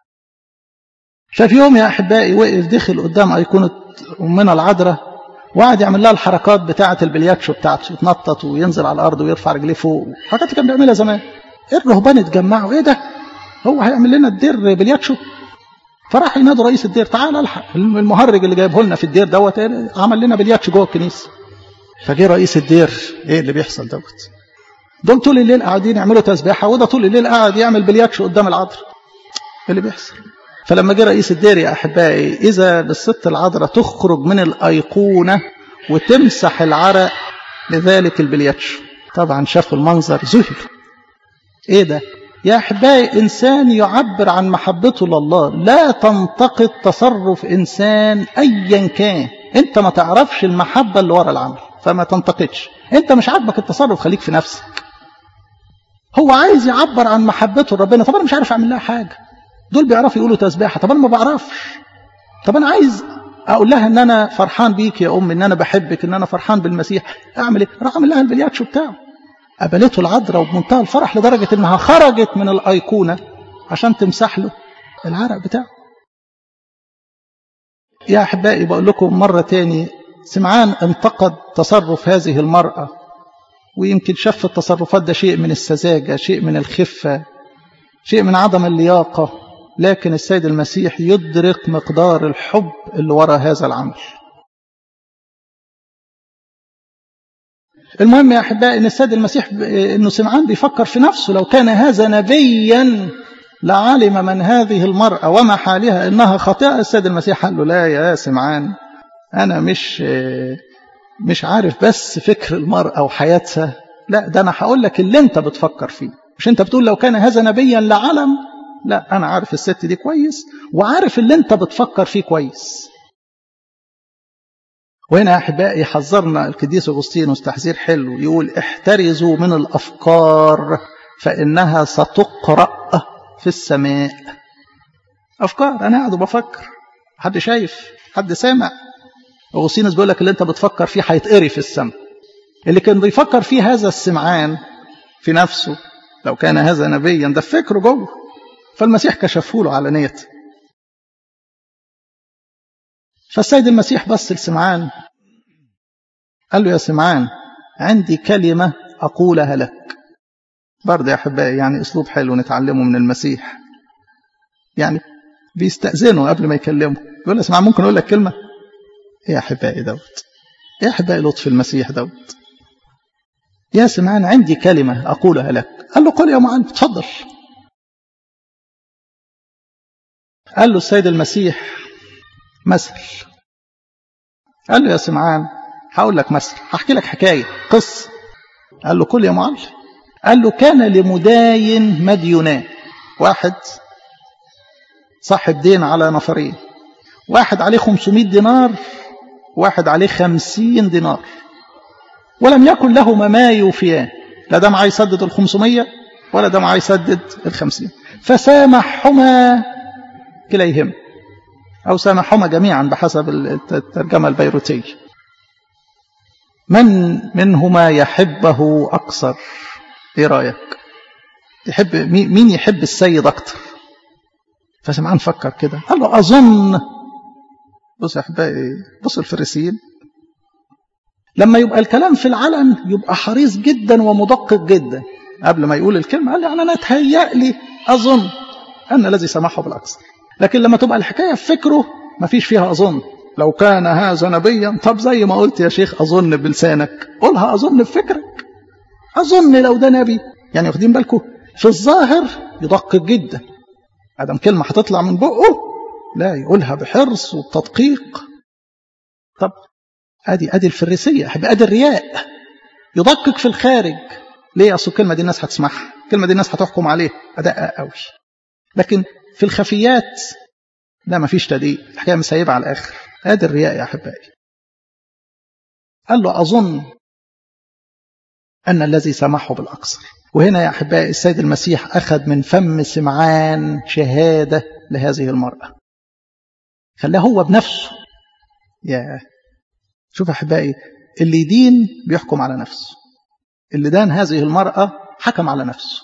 ففي يوم يا أحبائي وقف دخل قدام أيقونة أمنا العذراء وقعد يعمل لها الحركات بتاعة البلياتشو بتاعته يتنطط وينزل على الأرض ويرفع رجليه فوق الحركات اللي كان بيعملها زمان إيه الرهبان اتجمعوا إيه ده هو هيعمل لنا الدير بلياتشو فراح ينادوا رئيس الدير تعال الحق المهرج اللي جايبه لنا في الدير دوت عمل لنا بلياتشو جوه الكنيسه فجه رئيس الدير ايه اللي بيحصل دوت دول طول الليل قاعدين يعملوا تسبيحه وده طول الليل قاعد يعمل بلياتشو قدام العذراء ايه اللي بيحصل فلما جه رئيس الدير يا احبائي اذا بالست العذراء تخرج من الايقونه وتمسح العرق لذلك البلياتشو طبعا شافوا المنظر ذهل ايه ده يا احبائي انسان يعبر عن محبته لله لا تنتقد تصرف انسان ايا كان انت ما تعرفش المحبه اللي ورا العمل فما تنتقدش انت مش عاجبك التصرف خليك في نفسك هو عايز يعبر عن محبته لربنا طب انا مش عارف اعمل لها حاجه دول بيعرفوا يقولوا تسبيحه طب انا ما بعرفش طب انا عايز اقول لها ان انا فرحان بيك يا ام ان انا بحبك ان انا فرحان بالمسيح اعمل ايه راح اعمل لها البلياتشو بتاعه قبلته العذراء وبمنتهى الفرح لدرجه انها خرجت من الايقونه عشان تمسح له العرق بتاعه يا احبائي بقول لكم مره تاني سمعان انتقد تصرف هذه المراه ويمكن شاف التصرفات ده شيء من السذاجه شيء من الخفه شيء من عدم اللياقه لكن السيد المسيح يدرك مقدار الحب اللي وراء هذا العمل المهم يا احبائي ان السيد المسيح انه سمعان بيفكر في نفسه لو كان هذا نبيا لعلم من هذه المرأة وما حالها إنها خاطئة السيد المسيح قال له لا يا سمعان أنا مش مش عارف بس فكر المرأة وحياتها لا ده أنا هقول لك اللي أنت بتفكر فيه مش أنت بتقول لو كان هذا نبيا لعلم لا أنا عارف الست دي كويس وعارف اللي أنت بتفكر فيه كويس وهنا يا أحبائي حذرنا القديس أغسطينوس تحذير حلو يقول احترزوا من الأفكار فإنها ستقرأ في السماء أفكار أنا قاعد بفكر حد شايف حد سامع أغسطينوس بيقول لك اللي أنت بتفكر فيه هيتقري في السماء اللي كان بيفكر فيه هذا السمعان في نفسه لو كان هذا نبيا ده فكره جوه فالمسيح كشفه له على نيته فالسيد المسيح بص لسمعان قال له يا سمعان عندي كلمة أقولها لك برضه يا أحبائي يعني أسلوب حلو نتعلمه من المسيح يعني بيستأذنه قبل ما يكلمه يقول له سمعان ممكن أقول لك كلمة إيه يا أحبائي دوت إيه يا أحبائي لطف المسيح دوت يا سمعان عندي كلمة أقولها لك قال له قل يا معلم اتفضل قال له السيد المسيح مثل قال له يا سمعان هقول لك مثل هحكي لك حكاية قصة قال له كل يا معلم قال له كان لمداين مديونان واحد صاحب دين على نفرين واحد عليه 500 دينار واحد عليه 50 دينار ولم يكن لهما ما يوفيان لا ده معاه يسدد ال 500 ولا ده معاه يسدد ال 50 فسامحهما كليهما أو سامحهما جميعا بحسب الترجمة البيروتية من منهما يحبه أكثر إيه رأيك يحب مين يحب السيد أكثر فسمعان فكر كده قال له أظن بص يا أحبائي بص الفريسيين لما يبقى الكلام في العلن يبقى حريص جدا ومدقق جدا قبل ما يقول الكلمة قال لي أنا أتهيأ لي أظن أن الذي سمحه بالأكثر لكن لما تبقى الحكاية في فكره ما فيش فيها أظن لو كان هذا نبيا طب زي ما قلت يا شيخ أظن بلسانك قولها أظن بفكرك أظن لو ده نبي يعني واخدين بالكم في الظاهر يدقق جدا ادم كلمه هتطلع من بقه لا يقولها بحرص وبتدقيق طب ادي ادي الفريسيه ادي الرياء يدقق في الخارج ليه اصل الكلمه دي الناس هتسمعها الكلمه دي الناس هتحكم عليها ادقق قوي لكن في الخفيات لا مفيش تدقيق الحكايه مسيبه على الاخر ادي الرياء يا احبائي قال له اظن ان الذي سمحه بالاقصر وهنا يا احبائي السيد المسيح اخذ من فم سمعان شهاده لهذه المراه خلاه هو بنفسه يا شوف احبائي اللي يدين بيحكم على نفسه اللي دان هذه المراه حكم على نفسه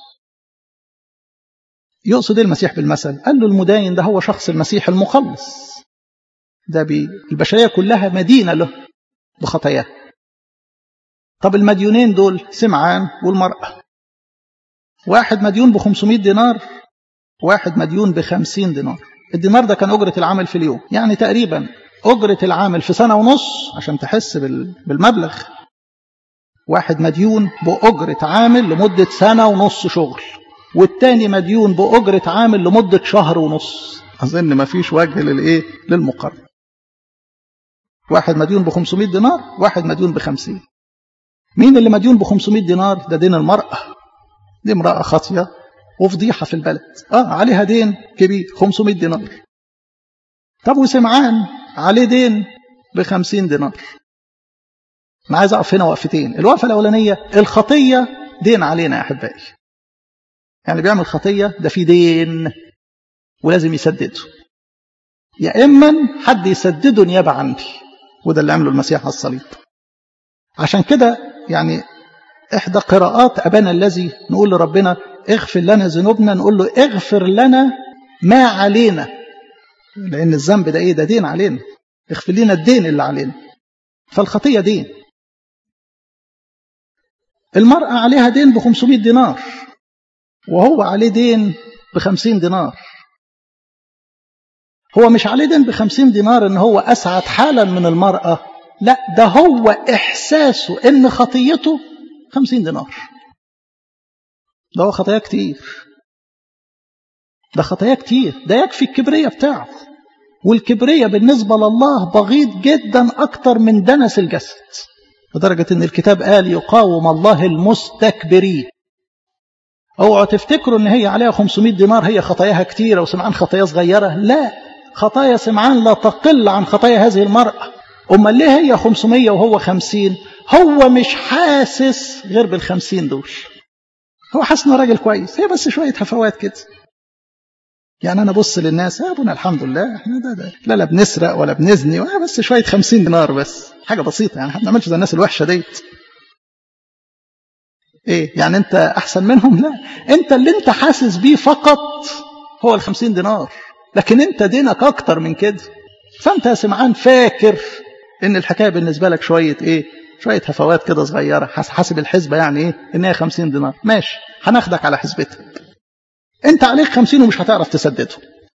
يقصد المسيح بالمثل قال له المداين ده هو شخص المسيح المخلص ده بي البشريه كلها مدينه له بخطاياه طب المديونين دول سمعان والمرأة واحد مديون ب 500 دينار واحد مديون ب 50 دينار الدينار ده كان أجرة العمل في اليوم يعني تقريبا أجرة العامل في سنة ونص عشان تحس بالمبلغ واحد مديون بأجرة عامل لمدة سنة ونص شغل والتاني مديون بأجرة عامل لمدة شهر ونص أظن ما فيش وجه للإيه للمقارنة واحد مديون ب 500 دينار واحد مديون ب 50 مين اللي مديون ب 500 دينار ده دين المرأة دي امرأة خاطية وفضيحة في البلد اه عليها دين كبير 500 دينار طب وسمعان عليه دين ب 50 دينار انا عايز اقف هنا وقفتين الوقفة الأولانية الخطية دين علينا يا أحبائي يعني بيعمل خطية ده في دين ولازم يسدده يا إما حد يسدده نيابة عني وده اللي عمله المسيح على الصليب عشان كده يعني إحدى قراءات أبانا الذي نقول لربنا اغفر لنا ذنوبنا نقول له اغفر لنا ما علينا لأن الذنب ده إيه ده دين علينا اغفر لنا الدين اللي علينا فالخطية دين المرأة عليها دين ب 500 دينار وهو عليه دين ب 50 دينار هو مش عليه دين ب 50 دينار ان هو اسعد حالا من المرأة لا ده هو احساسه ان خطيته 50 دينار ده هو خطايا كتير ده خطايا كتير ده يكفي الكبرية بتاعه والكبرية بالنسبة لله بغيض جدا أكتر من دنس الجسد لدرجة أن الكتاب قال يقاوم الله المستكبرين اوعوا تفتكروا ان هي عليها 500 دينار هي خطاياها كتيرة وسمعان خطايا صغيرة لا خطايا سمعان لا تقل عن خطايا هذه المرأة أما ليه هي 500 وهو 50 هو مش حاسس غير بالخمسين دول هو حاسس انه راجل كويس هي بس شوية هفوات كده يعني انا ابص للناس يا ابونا الحمد لله احنا ده ده لا لا بنسرق ولا بنزني ولا بس شويه 50 دينار بس حاجه بسيطه يعني ما بنعملش زي الناس الوحشه ديت ايه يعني انت احسن منهم لا انت اللي انت حاسس بيه فقط هو ال 50 دينار لكن انت دينك اكتر من كده فانت يا سمعان فاكر ان الحكايه بالنسبه لك شويه ايه شويه هفوات كده صغيره حاسب الحسبه يعني ايه ان هي 50 دينار ماشي هناخدك على حسبتك انت عليك 50 ومش هتعرف تسدده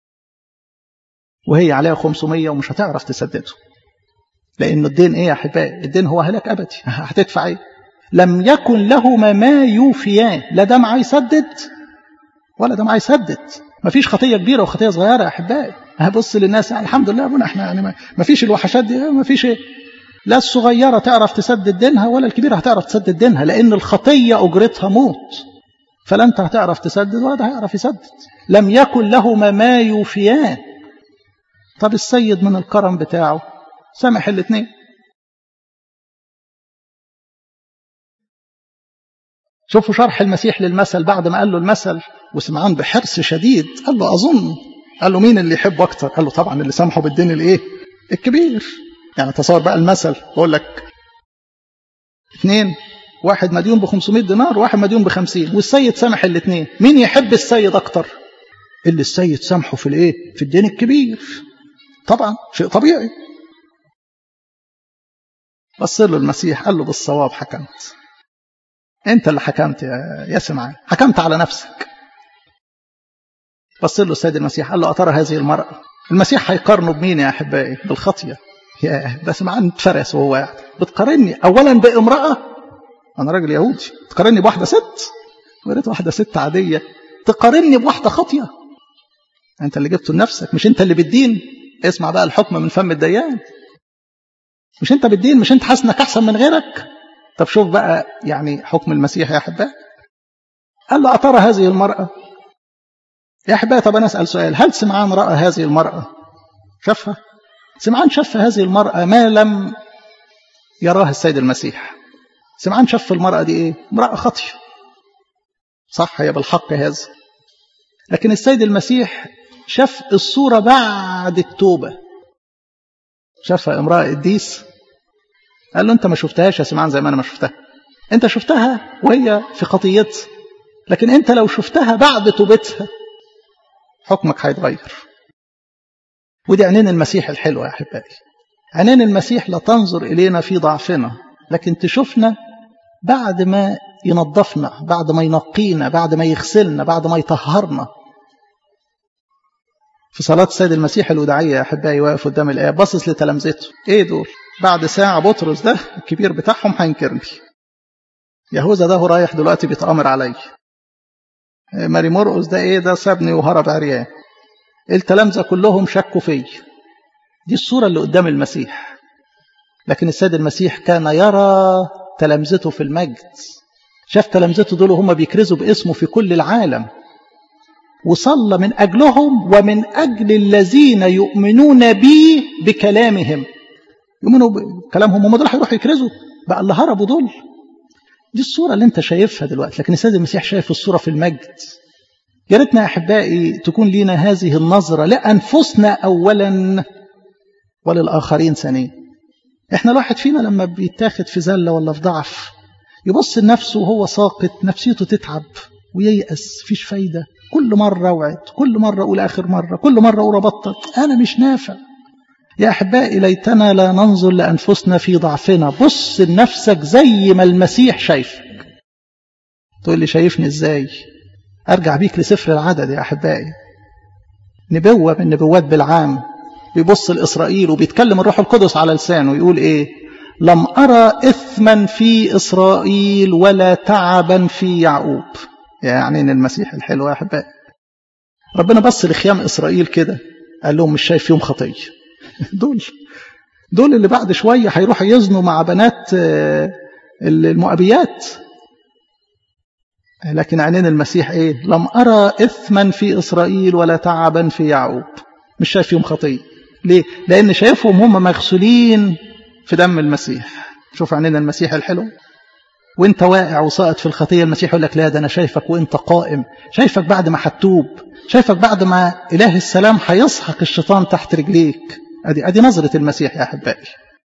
وهي عليها 500 ومش هتعرف تسدده لأن الدين إيه يا أحبائي الدين هو هلاك أبدي هتدفع إيه لم يكن لهما ما يوفيان لا ده معاه يسدد ولا ده معاه يسدد ما فيش خطية كبيرة وخطية صغيرة يا أحبائي هبص للناس يعني الحمد لله ابونا احنا يعني ما فيش الوحشات دي ما فيش ايه لا الصغيرة تعرف تسدد دينها ولا الكبيرة هتعرف تسدد دينها لأن الخطية أجرتها موت فلا انت هتعرف تسدد ولا ده هيعرف يسدد لم يكن لهما ما يوفيان طب السيد من الكرم بتاعه سامح الاثنين شوفوا شرح المسيح للمثل بعد ما قال له المثل وسمعان بحرص شديد قال له أظن قال له مين اللي يحبه أكتر قال له طبعا اللي سامحه بالدين الإيه الكبير يعني تصور بقى المثل بقول لك اثنين واحد مديون ب 500 دينار وواحد مديون ب 50 والسيد سامح الاثنين مين يحب السيد اكتر اللي السيد سامحه في الايه في الدين الكبير طبعا شيء طبيعي بص له المسيح قال له بالصواب حكمت انت اللي حكمت يا يا سمعان حكمت على نفسك بص له السيد المسيح قال له أترى هذه المرأة المسيح هيقارنه بمين يا أحبائي بالخطية يا ده سمعان اتفرس وهو قاعد بتقارني أولا بامرأة أنا راجل يهودي تقارني بواحدة ست وريت واحدة ست عادية تقارني بواحدة خاطية أنت اللي جبته لنفسك مش أنت اللي بالدين اسمع بقى الحكم من فم الديان مش أنت بالدين مش أنت حاسس إنك أحسن من غيرك طب شوف بقى يعني حكم المسيح يا أحبائي قال له أترى هذه المرأة يا أحبائي طب أنا أسأل سؤال هل سمعان رأى هذه المرأة شافها سمعان شاف هذه المرأة ما لم يراه السيد المسيح سمعان شاف المرأة دي إيه امرأة خطية صح هي بالحق هذا لكن السيد المسيح شاف الصورة بعد التوبة شافها امرأة قديس قال له أنت ما شفتهاش يا سمعان زي ما أنا ما شفتها أنت شفتها وهي في خطيتها لكن أنت لو شفتها بعد توبتها حكمك هيتغير ودي عينين المسيح الحلوة يا أحبائي عينين المسيح لا تنظر إلينا في ضعفنا لكن تشوفنا بعد ما ينظفنا بعد ما ينقينا بعد ما يغسلنا بعد ما يطهرنا في صلاة السيد المسيح الوداعية يا أحبائي واقف قدام الآية باصص لتلامذته إيه دول بعد ساعة بطرس ده الكبير بتاعهم هينكرني يهوذا ده هو رايح دلوقتي بيتآمر علي ماري مرقس ده إيه ده سابني وهرب عريان التلامذة كلهم شكوا فيا دي الصورة اللي قدام المسيح لكن السيد المسيح كان يرى تلامذته في المجد شاف تلامذته دول هم بيكرزوا باسمه في كل العالم وصلى من أجلهم ومن أجل الذين يؤمنون بي بكلامهم يؤمنوا بكلامهم هم دول هيروحوا يكرزوا بقى اللي هربوا دول دي الصورة اللي انت شايفها دلوقتي لكن السيد المسيح شايف الصورة في المجد يا ريتنا يا أحبائي تكون لنا هذه النظرة لأنفسنا أولا وللآخرين ثانيا احنا الواحد فينا لما بيتاخد في زلة ولا في ضعف يبص لنفسه وهو ساقط نفسيته تتعب وييأس فيش فايدة كل مرة اوعد كل مرة أقول آخر مرة كل مرة أقول أبطل أنا مش نافع يا أحبائي ليتنا لا ننظر لأنفسنا في ضعفنا بص لنفسك زي ما المسيح شايفك تقول لي شايفني إزاي أرجع بيك لسفر العدد يا أحبائي نبوة من نبوات بالعام بيبص لإسرائيل وبيتكلم الروح القدس على لسانه يقول إيه لم أرى إثما في إسرائيل ولا تعبا في يعقوب يعني إن المسيح الحلو يا أحبائي ربنا بص لخيام إسرائيل كده قال لهم مش شايف فيهم خطية دول دول اللي بعد شوية هيروحوا يزنوا مع بنات المؤبيات لكن عينين المسيح ايه لم أرى إثما في إسرائيل ولا تعبا في يعقوب مش شايف فيهم خطية ليه لأن شايفهم هم مغسولين في دم المسيح شوف عينين المسيح الحلو وانت واقع وساقط في الخطية المسيح يقول لك لا ده أنا شايفك وانت قائم شايفك بعد ما هتوب شايفك بعد ما إله السلام هيسحق الشيطان تحت رجليك أدي, أدي نظرة المسيح يا أحبائي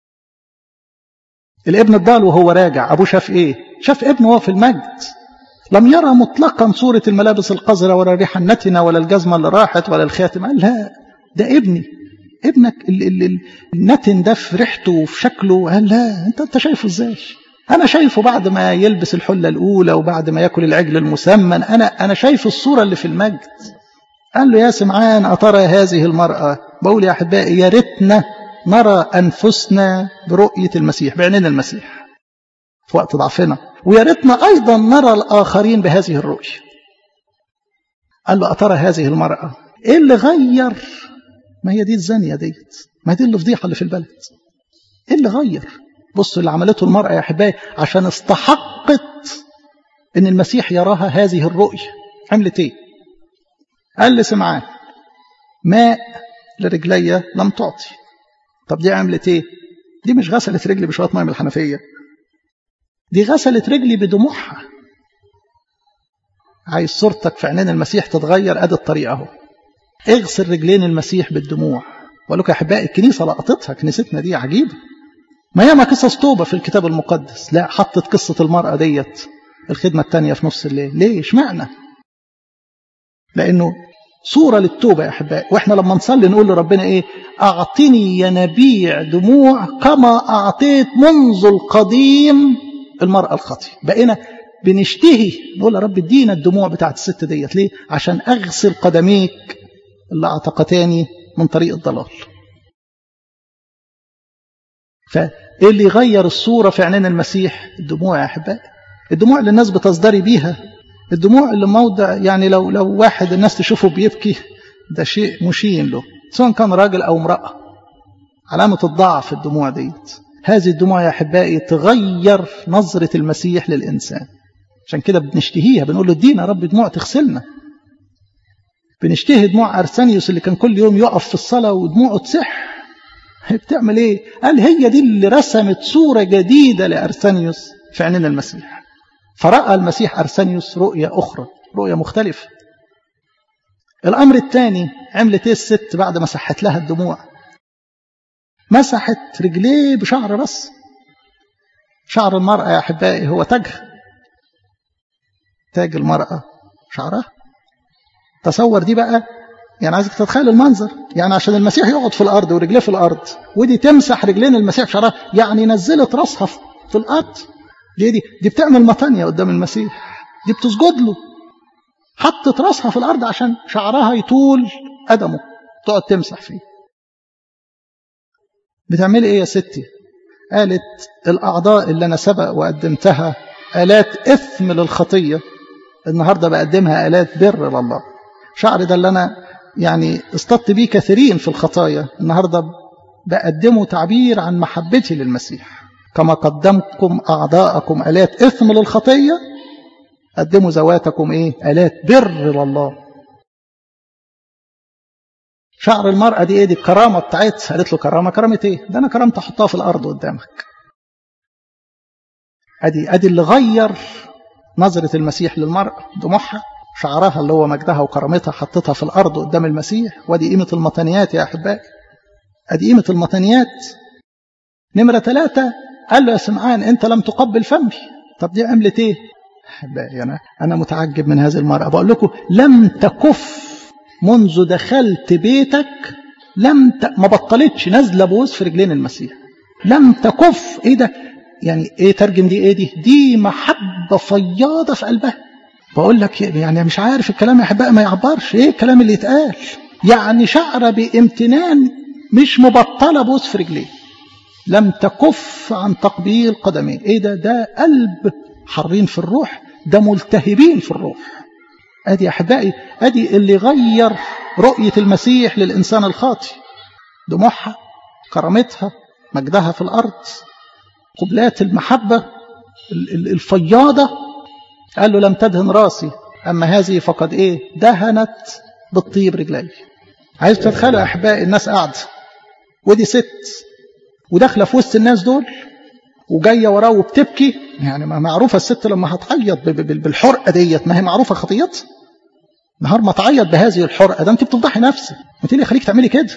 الابن الضال وهو راجع أبوه شاف إيه شاف ابنه وهو في المجد لم يرى مطلقا صورة الملابس القذرة ولا الريحة النتنة ولا الجزمة اللي راحت ولا الخاتم قال لا ده ابني ابنك ال ال ال النتن ده في ريحته وفي شكله قال لا انت انت شايفه ازاي انا شايفه بعد ما يلبس الحلة الاولى وبعد ما ياكل العجل المسمن انا انا شايف الصورة اللي في المجد قال له يا سمعان أترى هذه المرأة بقول يا أحبائي يا ريتنا نرى أنفسنا برؤية المسيح بعينين المسيح في وقت ضعفنا ويا ريتنا أيضا نرى الآخرين بهذه الرؤية قال له أترى هذه المرأة إيه اللي غير ما هي دي الزانية ديت ما هي دي الفضيحة اللي في البلد إيه اللي غير بصوا اللي عملته المرأة يا أحبائي عشان استحقت إن المسيح يراها هذه الرؤية عملت إيه قال لي سمعان ماء لرجلي لم تعطي طب دي عملت ايه دي مش غسلت رجلي بشويه ميه من الحنفيه دي غسلت رجلي بدموعها عايز صورتك في عينين المسيح تتغير ادي الطريقه اهو اغسل رجلين المسيح بالدموع واقول لك يا احبائي الكنيسه لقطتها كنيستنا دي عجيبه ما ياما قصص توبه في الكتاب المقدس لا حطت قصه المراه ديت الخدمه الثانيه في نص الليل ليه اشمعنى لانه صورة للتوبة يا أحبائي وإحنا لما نصلي نقول لربنا إيه أعطني ينابيع دموع كما أعطيت منذ القديم المرأة الخاطئة بقينا بنشتهي نقول يا رب ادينا الدموع بتاعت الست ديت ليه عشان أغسل قدميك اللي أعتقتاني من طريق الضلال فإيه اللي يغير الصورة في عينين المسيح الدموع يا أحبائي الدموع اللي الناس بتصدري بيها الدموع اللي موضع يعني لو لو واحد الناس تشوفه بيبكي ده شيء مشين له سواء كان راجل أو امرأة علامة الضعف الدموع ديت هذه الدموع يا أحبائي تغير نظرة المسيح للإنسان عشان كده بنشتهيها بنقول له ادينا يا رب دموع تغسلنا بنشتهي دموع أرسانيوس اللي كان كل يوم يقف في الصلاة ودموعه تصح بتعمل ايه قال هي دي اللي رسمت صورة جديدة لأرسانيوس في عينين المسيح فرأى المسيح أرسانيوس رؤية أخرى رؤية مختلفة الأمر الثاني عملت ايه الست بعد ما سحت لها الدموع مسحت رجليه بشعر بس شعر المرأة يا أحبائي هو تاجها تاج المرأة شعرها تصور دي بقى يعني عايزك تتخيل المنظر يعني عشان المسيح يقعد في الأرض ورجليه في الأرض ودي تمسح رجلين المسيح بشعرها يعني نزلت راسها في الأرض دي دي دي بتعمل مطانية قدام المسيح دي بتسجد له حطت راسها في الأرض عشان شعرها يطول قدمه تقعد تمسح فيه بتعملي ايه يا ستي قالت الأعضاء اللي أنا سبق وقدمتها آلات إثم للخطية النهاردة بقدمها آلات بر لله شعر ده اللي أنا يعني اصطدت بيه كثيرين في الخطايا النهاردة بقدمه تعبير عن محبتي للمسيح كما قدمكم أعضاءكم آلات إثم للخطية قدموا ذواتكم إيه آلات بر لله شعر المرأة دي ايه دي الكرامة بتاعتها قالت له كرامة كرامة ايه ده انا كرامة احطها في الارض قدامك ادي ادي اللي غير نظرة المسيح للمرأة دموعها شعرها اللي هو مجدها وكرامتها حطتها في الارض قدام المسيح وادي قيمة المطنيات يا احبائي ادي قيمة المطنيات نمرة ثلاثة قال له يا سمعان انت لم تقبل فمي طب دي عملت ايه احبائي انا انا متعجب من هذه المرأة بقول لكم لم تكف منذ دخلت بيتك لم ت... ما بطلتش نازله بوز في رجلين المسيح لم تكف ايه ده يعني ايه ترجم دي ايه دي دي محبه فياضه في قلبها بقول لك يعني مش عارف الكلام يا احبائي ما يعبرش ايه الكلام اللي يتقال يعني شعره بامتنان مش مبطله بوز في رجليه لم تكف عن تقبيل قدميه ايه ده ده قلب حارين في الروح ده ملتهبين في الروح ادي يا احبائي ادي اللي غير رؤيه المسيح للانسان الخاطي دموعها كرامتها مجدها في الارض قبلات المحبه الفياضه قال له لم تدهن راسي اما هذه فقد ايه دهنت بالطيب رجلي عايز تتخيلوا يا احبائي الناس قاعده ودي ست وداخله في وسط الناس دول وجايه وراه وبتبكي يعني ما معروفه الست لما هتعيط بالحرقه ديت ما هي معروفه خطيتها نهار ما تعيط بهذه الحرقه ده انت بتفضحي نفسك قلت لي خليك تعملي كده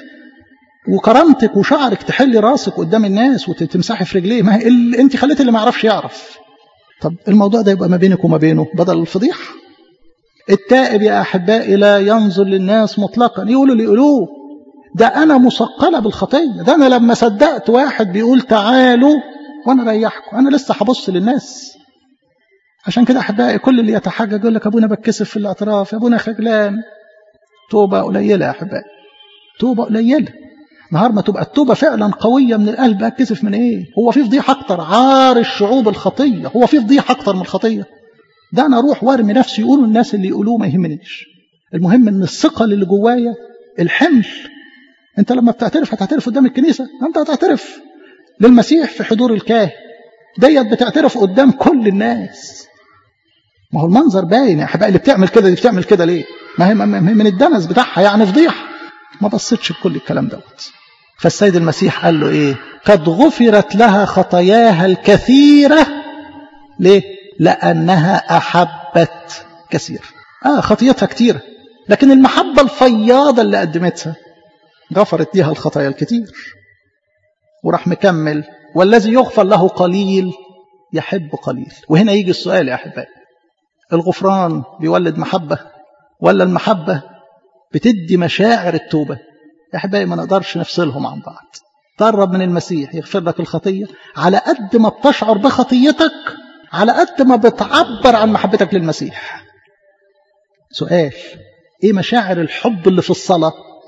وكرامتك وشعرك تحلي راسك قدام الناس وتمسحي في رجليه ما هي اللي انت خليت اللي ما يعرفش يعرف طب الموضوع ده يبقى ما بينك وما بينه بدل الفضيحه التائب يا احبائي لا ينظر للناس مطلقا يقولوا اللي يقولوه ده انا مثقله بالخطيه ده انا لما صدقت واحد بيقول تعالوا وانا ريحكم انا لسه هبص للناس عشان كده احبائي كل اللي يتحجج يقول لك ابونا بتكسف في الاعتراف يا ابونا خجلان توبه قليله يا احبائي توبه قليله نهار ما تبقى التوبه فعلا قويه من القلب اتكسف من ايه هو في فضيحه اكتر عار الشعوب الخطيه هو في فضيحه اكتر من الخطيه ده انا اروح وارمي نفسي يقولوا الناس اللي يقولوه ما يهمنيش المهم ان الثقل اللي جوايا الحمل انت لما بتعترف هتعترف قدام الكنيسه انت هتعترف للمسيح في حضور الكاهن ديت بتعترف قدام كل الناس ما هو المنظر باين يا احبائي اللي بتعمل كده دي بتعمل كده ليه ما هي من الدنس بتاعها يعني فضيحه ما بصيتش بكل الكلام دوت فالسيد المسيح قال له ايه قد غفرت لها خطاياها الكثيره ليه لانها احبت كثير اه خطيتها كتيره لكن المحبه الفياضه اللي قدمتها غفرت ليها الخطايا الكتير وراح مكمل والذي يغفر له قليل يحب قليل وهنا يجي السؤال يا احبائي الغفران بيولد محبه ولا المحبه بتدي مشاعر التوبه يا احبائي ما نقدرش نفصلهم عن بعض تقرب من المسيح يغفر لك الخطيه على قد ما بتشعر بخطيتك على قد ما بتعبر عن محبتك للمسيح سؤال ايه مشاعر الحب اللي في الصلاه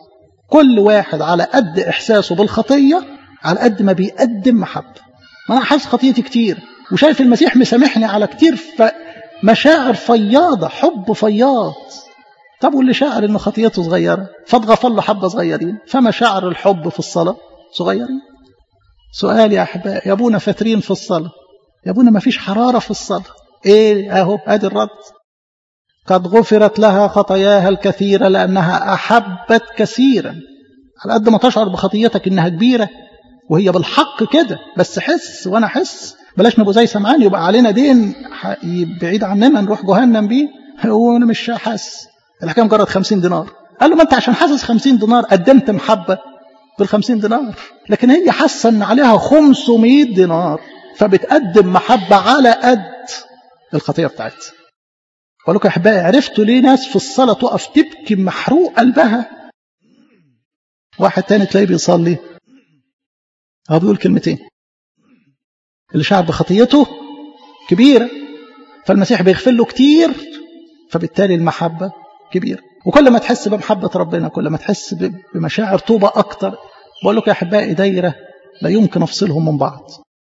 كل واحد على قد احساسه بالخطيه على قد ما بيقدم محبه ما انا حاسس خطيتي كتير وشايف المسيح مسامحني على كتير مشاعر فياضة حب فياض طب واللي شاعر انه خطيته صغيرة فاتغفر له حبة صغيرين فمشاعر الحب في الصلاة صغيرين سؤال يا أحباء يا أبونا فاترين في الصلاة يا أبونا ما فيش حرارة في الصلاة إيه أهو أدي الرد قد غفرت لها خطاياها الكثيرة لأنها أحبت كثيرا على قد ما تشعر بخطيتك إنها كبيرة وهي بالحق كده بس حس وأنا حس بلاش نبقى زي سمعان يبقى علينا دين بعيد عننا نروح جهنم بيه هو أنا مش حاسس الحكاية مجرد 50 دينار قال له ما أنت عشان حاسس 50 دينار قدمت محبة بالخمسين دينار لكن هي حاسة ان عليها 500 دينار فبتقدم محبة على قد الخطية بتاعتها بقول لكم يا احبائي عرفتوا ليه ناس في الصلاة تقف تبكي محروق قلبها واحد تاني تلاقيه بيصلي هو بيقول كلمتين اللي شعر بخطيته كبيرة فالمسيح بيغفر له كتير فبالتالي المحبة كبيرة وكل ما تحس بمحبة ربنا كل ما تحس بمشاعر طوبة أكتر بقول لكم يا أحبائي دايرة لا يمكن أفصلهم من بعض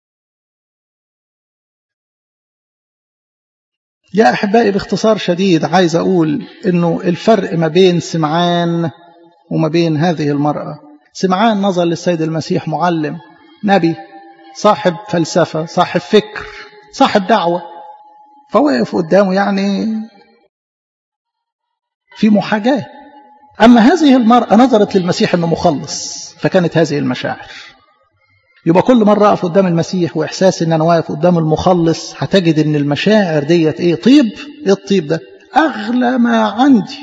يا أحبائي باختصار شديد عايز أقول أنه الفرق ما بين سمعان وما بين هذه المرأة سمعان نظر للسيد المسيح معلم نبي صاحب فلسفة صاحب فكر صاحب دعوة فوقف قدامه يعني في محاجاة أما هذه المرأة نظرت للمسيح أنه مخلص فكانت هذه المشاعر يبقى كل مرة أقف قدام المسيح وإحساس أن أنا واقف قدام المخلص هتجد أن المشاعر ديت إيه طيب إيه الطيب ده أغلى ما عندي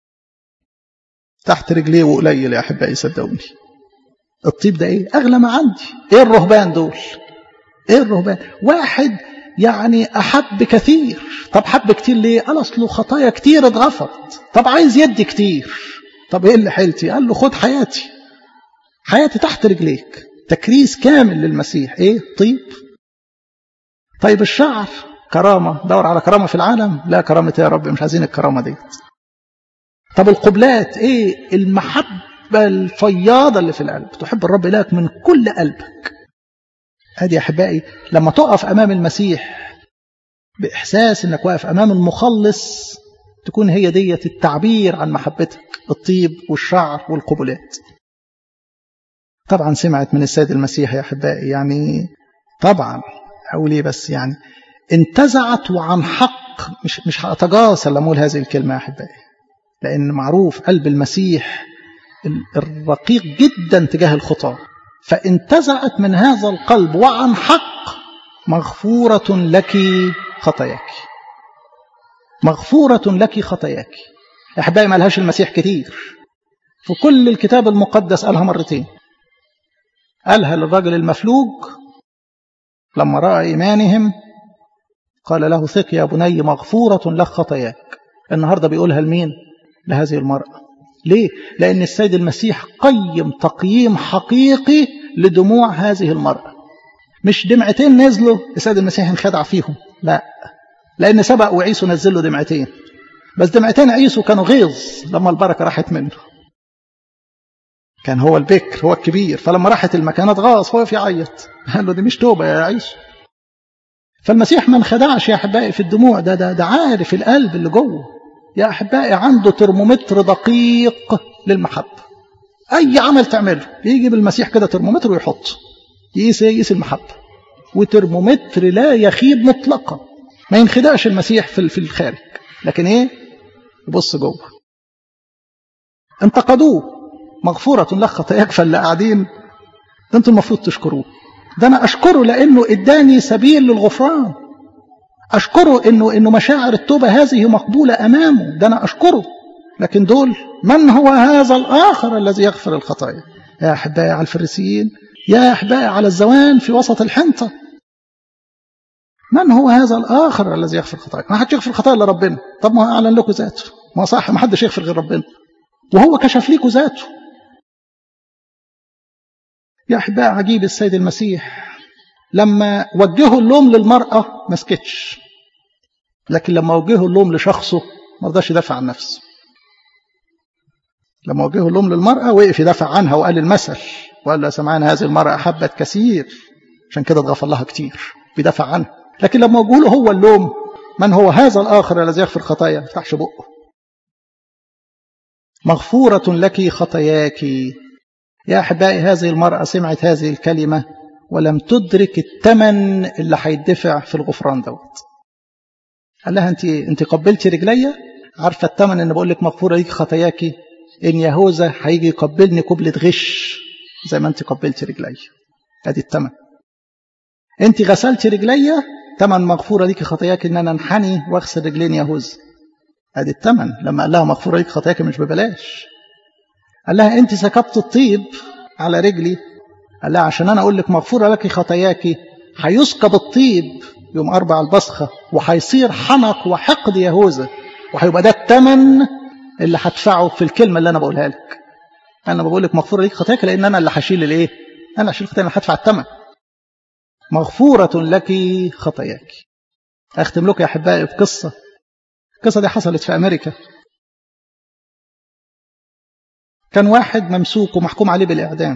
تحت رجليه وقليل يا أحبائي صدقوني الطيب ده إيه أغلى ما عندي إيه الرهبان دول إيه الرهبان واحد يعني أحب كثير طب حب كتير ليه قال أصله خطايا كتير اتغفرت طب عايز يدي كتير طب إيه اللي حيلتي قال له خد حياتي حياتي تحت رجليك تكريس كامل للمسيح إيه طيب طيب الشعر كرامة دور على كرامة في العالم لا كرامة يا رب مش عايزين الكرامة دي طب القبلات إيه المحبة الفياضة اللي في القلب تحب الرب إلهك من كل قلبك ادي يا احبائي لما تقف امام المسيح باحساس انك واقف امام المخلص تكون هي ديت التعبير عن محبتك الطيب والشعر والقبلات طبعا سمعت من السيد المسيح يا احبائي يعني طبعا اقول ايه بس يعني انتزعت وعن حق مش مش هتجاسر لما اقول هذه الكلمه يا احبائي لان معروف قلب المسيح الرقيق جدا تجاه الخطاه فانتزعت من هذا القلب وعن حق مغفورة لك خطاياك مغفورة لك خطاياك أحبائي ما لهاش المسيح كتير في كل الكتاب المقدس قالها مرتين قالها للرجل المفلوج لما رأى إيمانهم قال له ثق يا بني مغفورة لك خطاياك النهاردة بيقولها لمين لهذه المرأة ليه؟ لأن السيد المسيح قيم تقييم حقيقي لدموع هذه المرأة مش دمعتين نزلوا السيد المسيح انخدع فيهم لا لأن سبق وعيسو نزل له دمعتين بس دمعتين عيسو كانوا غيظ لما البركة راحت منه كان هو البكر هو الكبير فلما راحت المكانات غاص هو في يعيط قال له دي مش توبة يا عيسو فالمسيح ما انخدعش يا أحبائي في الدموع ده ده, ده عارف القلب اللي جوه يا أحبائي عنده ترمومتر دقيق للمحبة أي عمل تعمله يجي بالمسيح كده ترمومتر ويحط يقيس يقيس المحبة وترمومتر لا يخيب مطلقا ما ينخدعش المسيح في في الخارج لكن ايه يبص جوه انتقدوه مغفورة لك خطاياك فاللي قاعدين انتوا المفروض تشكروه ده انا اشكره لانه اداني سبيل للغفران أشكره إنه إنه مشاعر التوبة هذه مقبولة أمامه ده أنا أشكره لكن دول من هو هذا الآخر الذي يغفر الخطايا يا أحبائي على الفريسيين يا أحبائي على الزوان في وسط الحنطة من هو هذا الآخر الذي يغفر الخطايا ما حدش يغفر الخطايا إلا ربنا طب ما هو أعلن لكم ذاته ما صح ما حدش يغفر غير ربنا وهو كشف لكم ذاته يا أحبائي عجيب السيد المسيح لما وجهوا اللوم للمرأة ما سكتش لكن لما وجهوا اللوم لشخصه ما رضاش يدافع عن نفسه لما وجهوا اللوم للمرأة وقف يدافع عنها وقال المثل وقال له سمعان هذه المرأة أحبت كثير عشان كده اتغفر لها كتير بيدافع عنها لكن لما وجهوا له هو اللوم من هو هذا الآخر الذي يغفر خطايا ما يفتحش بقه مغفورة لك خطاياك يا أحبائي هذه المرأة سمعت هذه الكلمة ولم تدرك الثمن اللي هيدفع في الغفران دوت قال لها انت انت قبلتي رجليا عارفه الثمن ان بقول لك مغفوره ليك خطاياك ان يهوذا هيجي يقبلني قبله غش زي ما انت قبلتي رجليا ادي الثمن انت غسلتي رجليا ثمن مغفوره ليك خطاياك ان انا انحني واغسل رجلين يهوذا ادي الثمن لما قال لها مغفوره ليك خطاياك مش ببلاش قال لها انت سكبت الطيب على رجلي قال لها عشان انا اقول لك مغفوره لك خطاياك هيسكب الطيب يوم اربع البصخه وهيصير حنق وحقد يهوذا وهيبقى ده الثمن اللي هدفعه في الكلمه اللي انا بقولها لك انا بقول لك مغفوره ليك خطاياك لان انا اللي هشيل الايه انا اللي هشيل الخطايا اللي هدفع الثمن مغفوره لك خطاياك اختم لكم يا احبائي بقصه القصه دي حصلت في امريكا كان واحد ممسوك ومحكوم عليه بالاعدام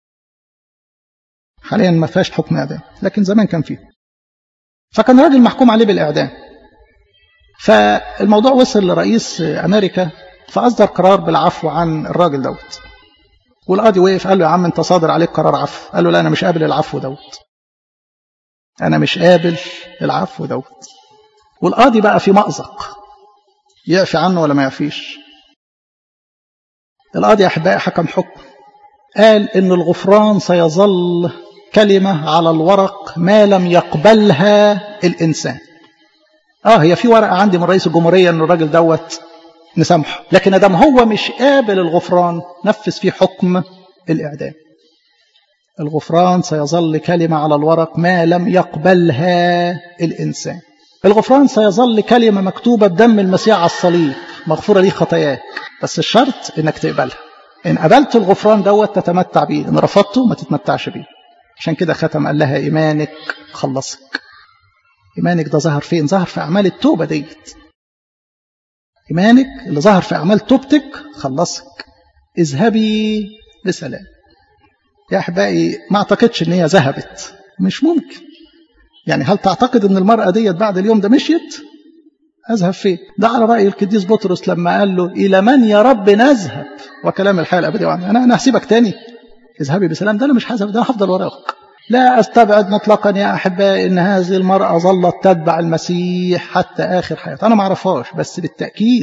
حاليا ما فيهاش حكم اعدام لكن زمان كان فيه فكان راجل محكوم عليه بالاعدام فالموضوع وصل لرئيس امريكا فاصدر قرار بالعفو عن الراجل دوت والقاضي وقف قال له يا عم انت صادر عليك قرار عفو قال له لا انا مش قابل العفو دوت انا مش قابل العفو دوت والقاضي بقى في مأزق يعفي عنه ولا ما يعفيش القاضي يا احبائي حكم حكم قال ان الغفران سيظل كلمه على الورق ما لم يقبلها الانسان اه هي في ورقه عندي من رئيس الجمهوريه ان الراجل دوت نسامحه لكن ادام هو مش قابل الغفران نفذ فيه حكم الاعدام الغفران سيظل كلمه على الورق ما لم يقبلها الانسان الغفران سيظل كلمه مكتوبه بدم المسيح على الصليب مغفوره ليه خطاياك بس الشرط انك تقبلها ان قبلت الغفران دوت تتمتع بيه ان رفضته ما تتمتعش بيه عشان كده ختم قال لها ايمانك خلصك ايمانك ده ظهر فين ظهر في اعمال التوبه ديت ايمانك اللي ظهر في اعمال توبتك خلصك اذهبي بسلام يا احبائي ما اعتقدش ان هي ذهبت مش ممكن يعني هل تعتقد ان المراه ديت بعد اليوم ده مشيت اذهب فين ده على راي القديس بطرس لما قال له الى من يا رب نذهب وكلام الحياه الابديه انا انا هسيبك تاني اذهبي بسلام ده انا مش هذهب ده انا هفضل وراك لا استبعد مطلقا يا احبائي ان هذه المراه ظلت تتبع المسيح حتى اخر حياتها انا ما اعرفهاش بس بالتاكيد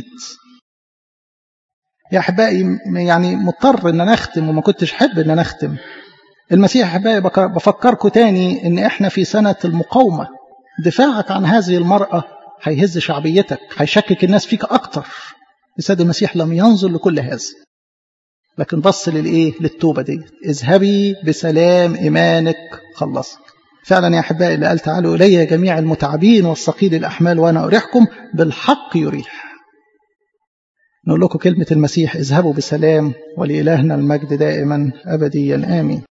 يا احبائي يعني مضطر ان انا اختم وما كنتش احب ان انا اختم المسيح احبائي بفكركم تاني ان احنا في سنه المقاومه دفاعك عن هذه المراه هيهز شعبيتك هيشكك الناس فيك اكتر السيد المسيح لم ينظر لكل هذا لكن بص للايه للتوبه دي اذهبي بسلام ايمانك خلصك فعلا يا احبائي اللي قال تعالوا الي جميع المتعبين والثقيل الاحمال وانا اريحكم بالحق يريح نقول لكم كلمه المسيح اذهبوا بسلام ولالهنا المجد دائما ابديا امين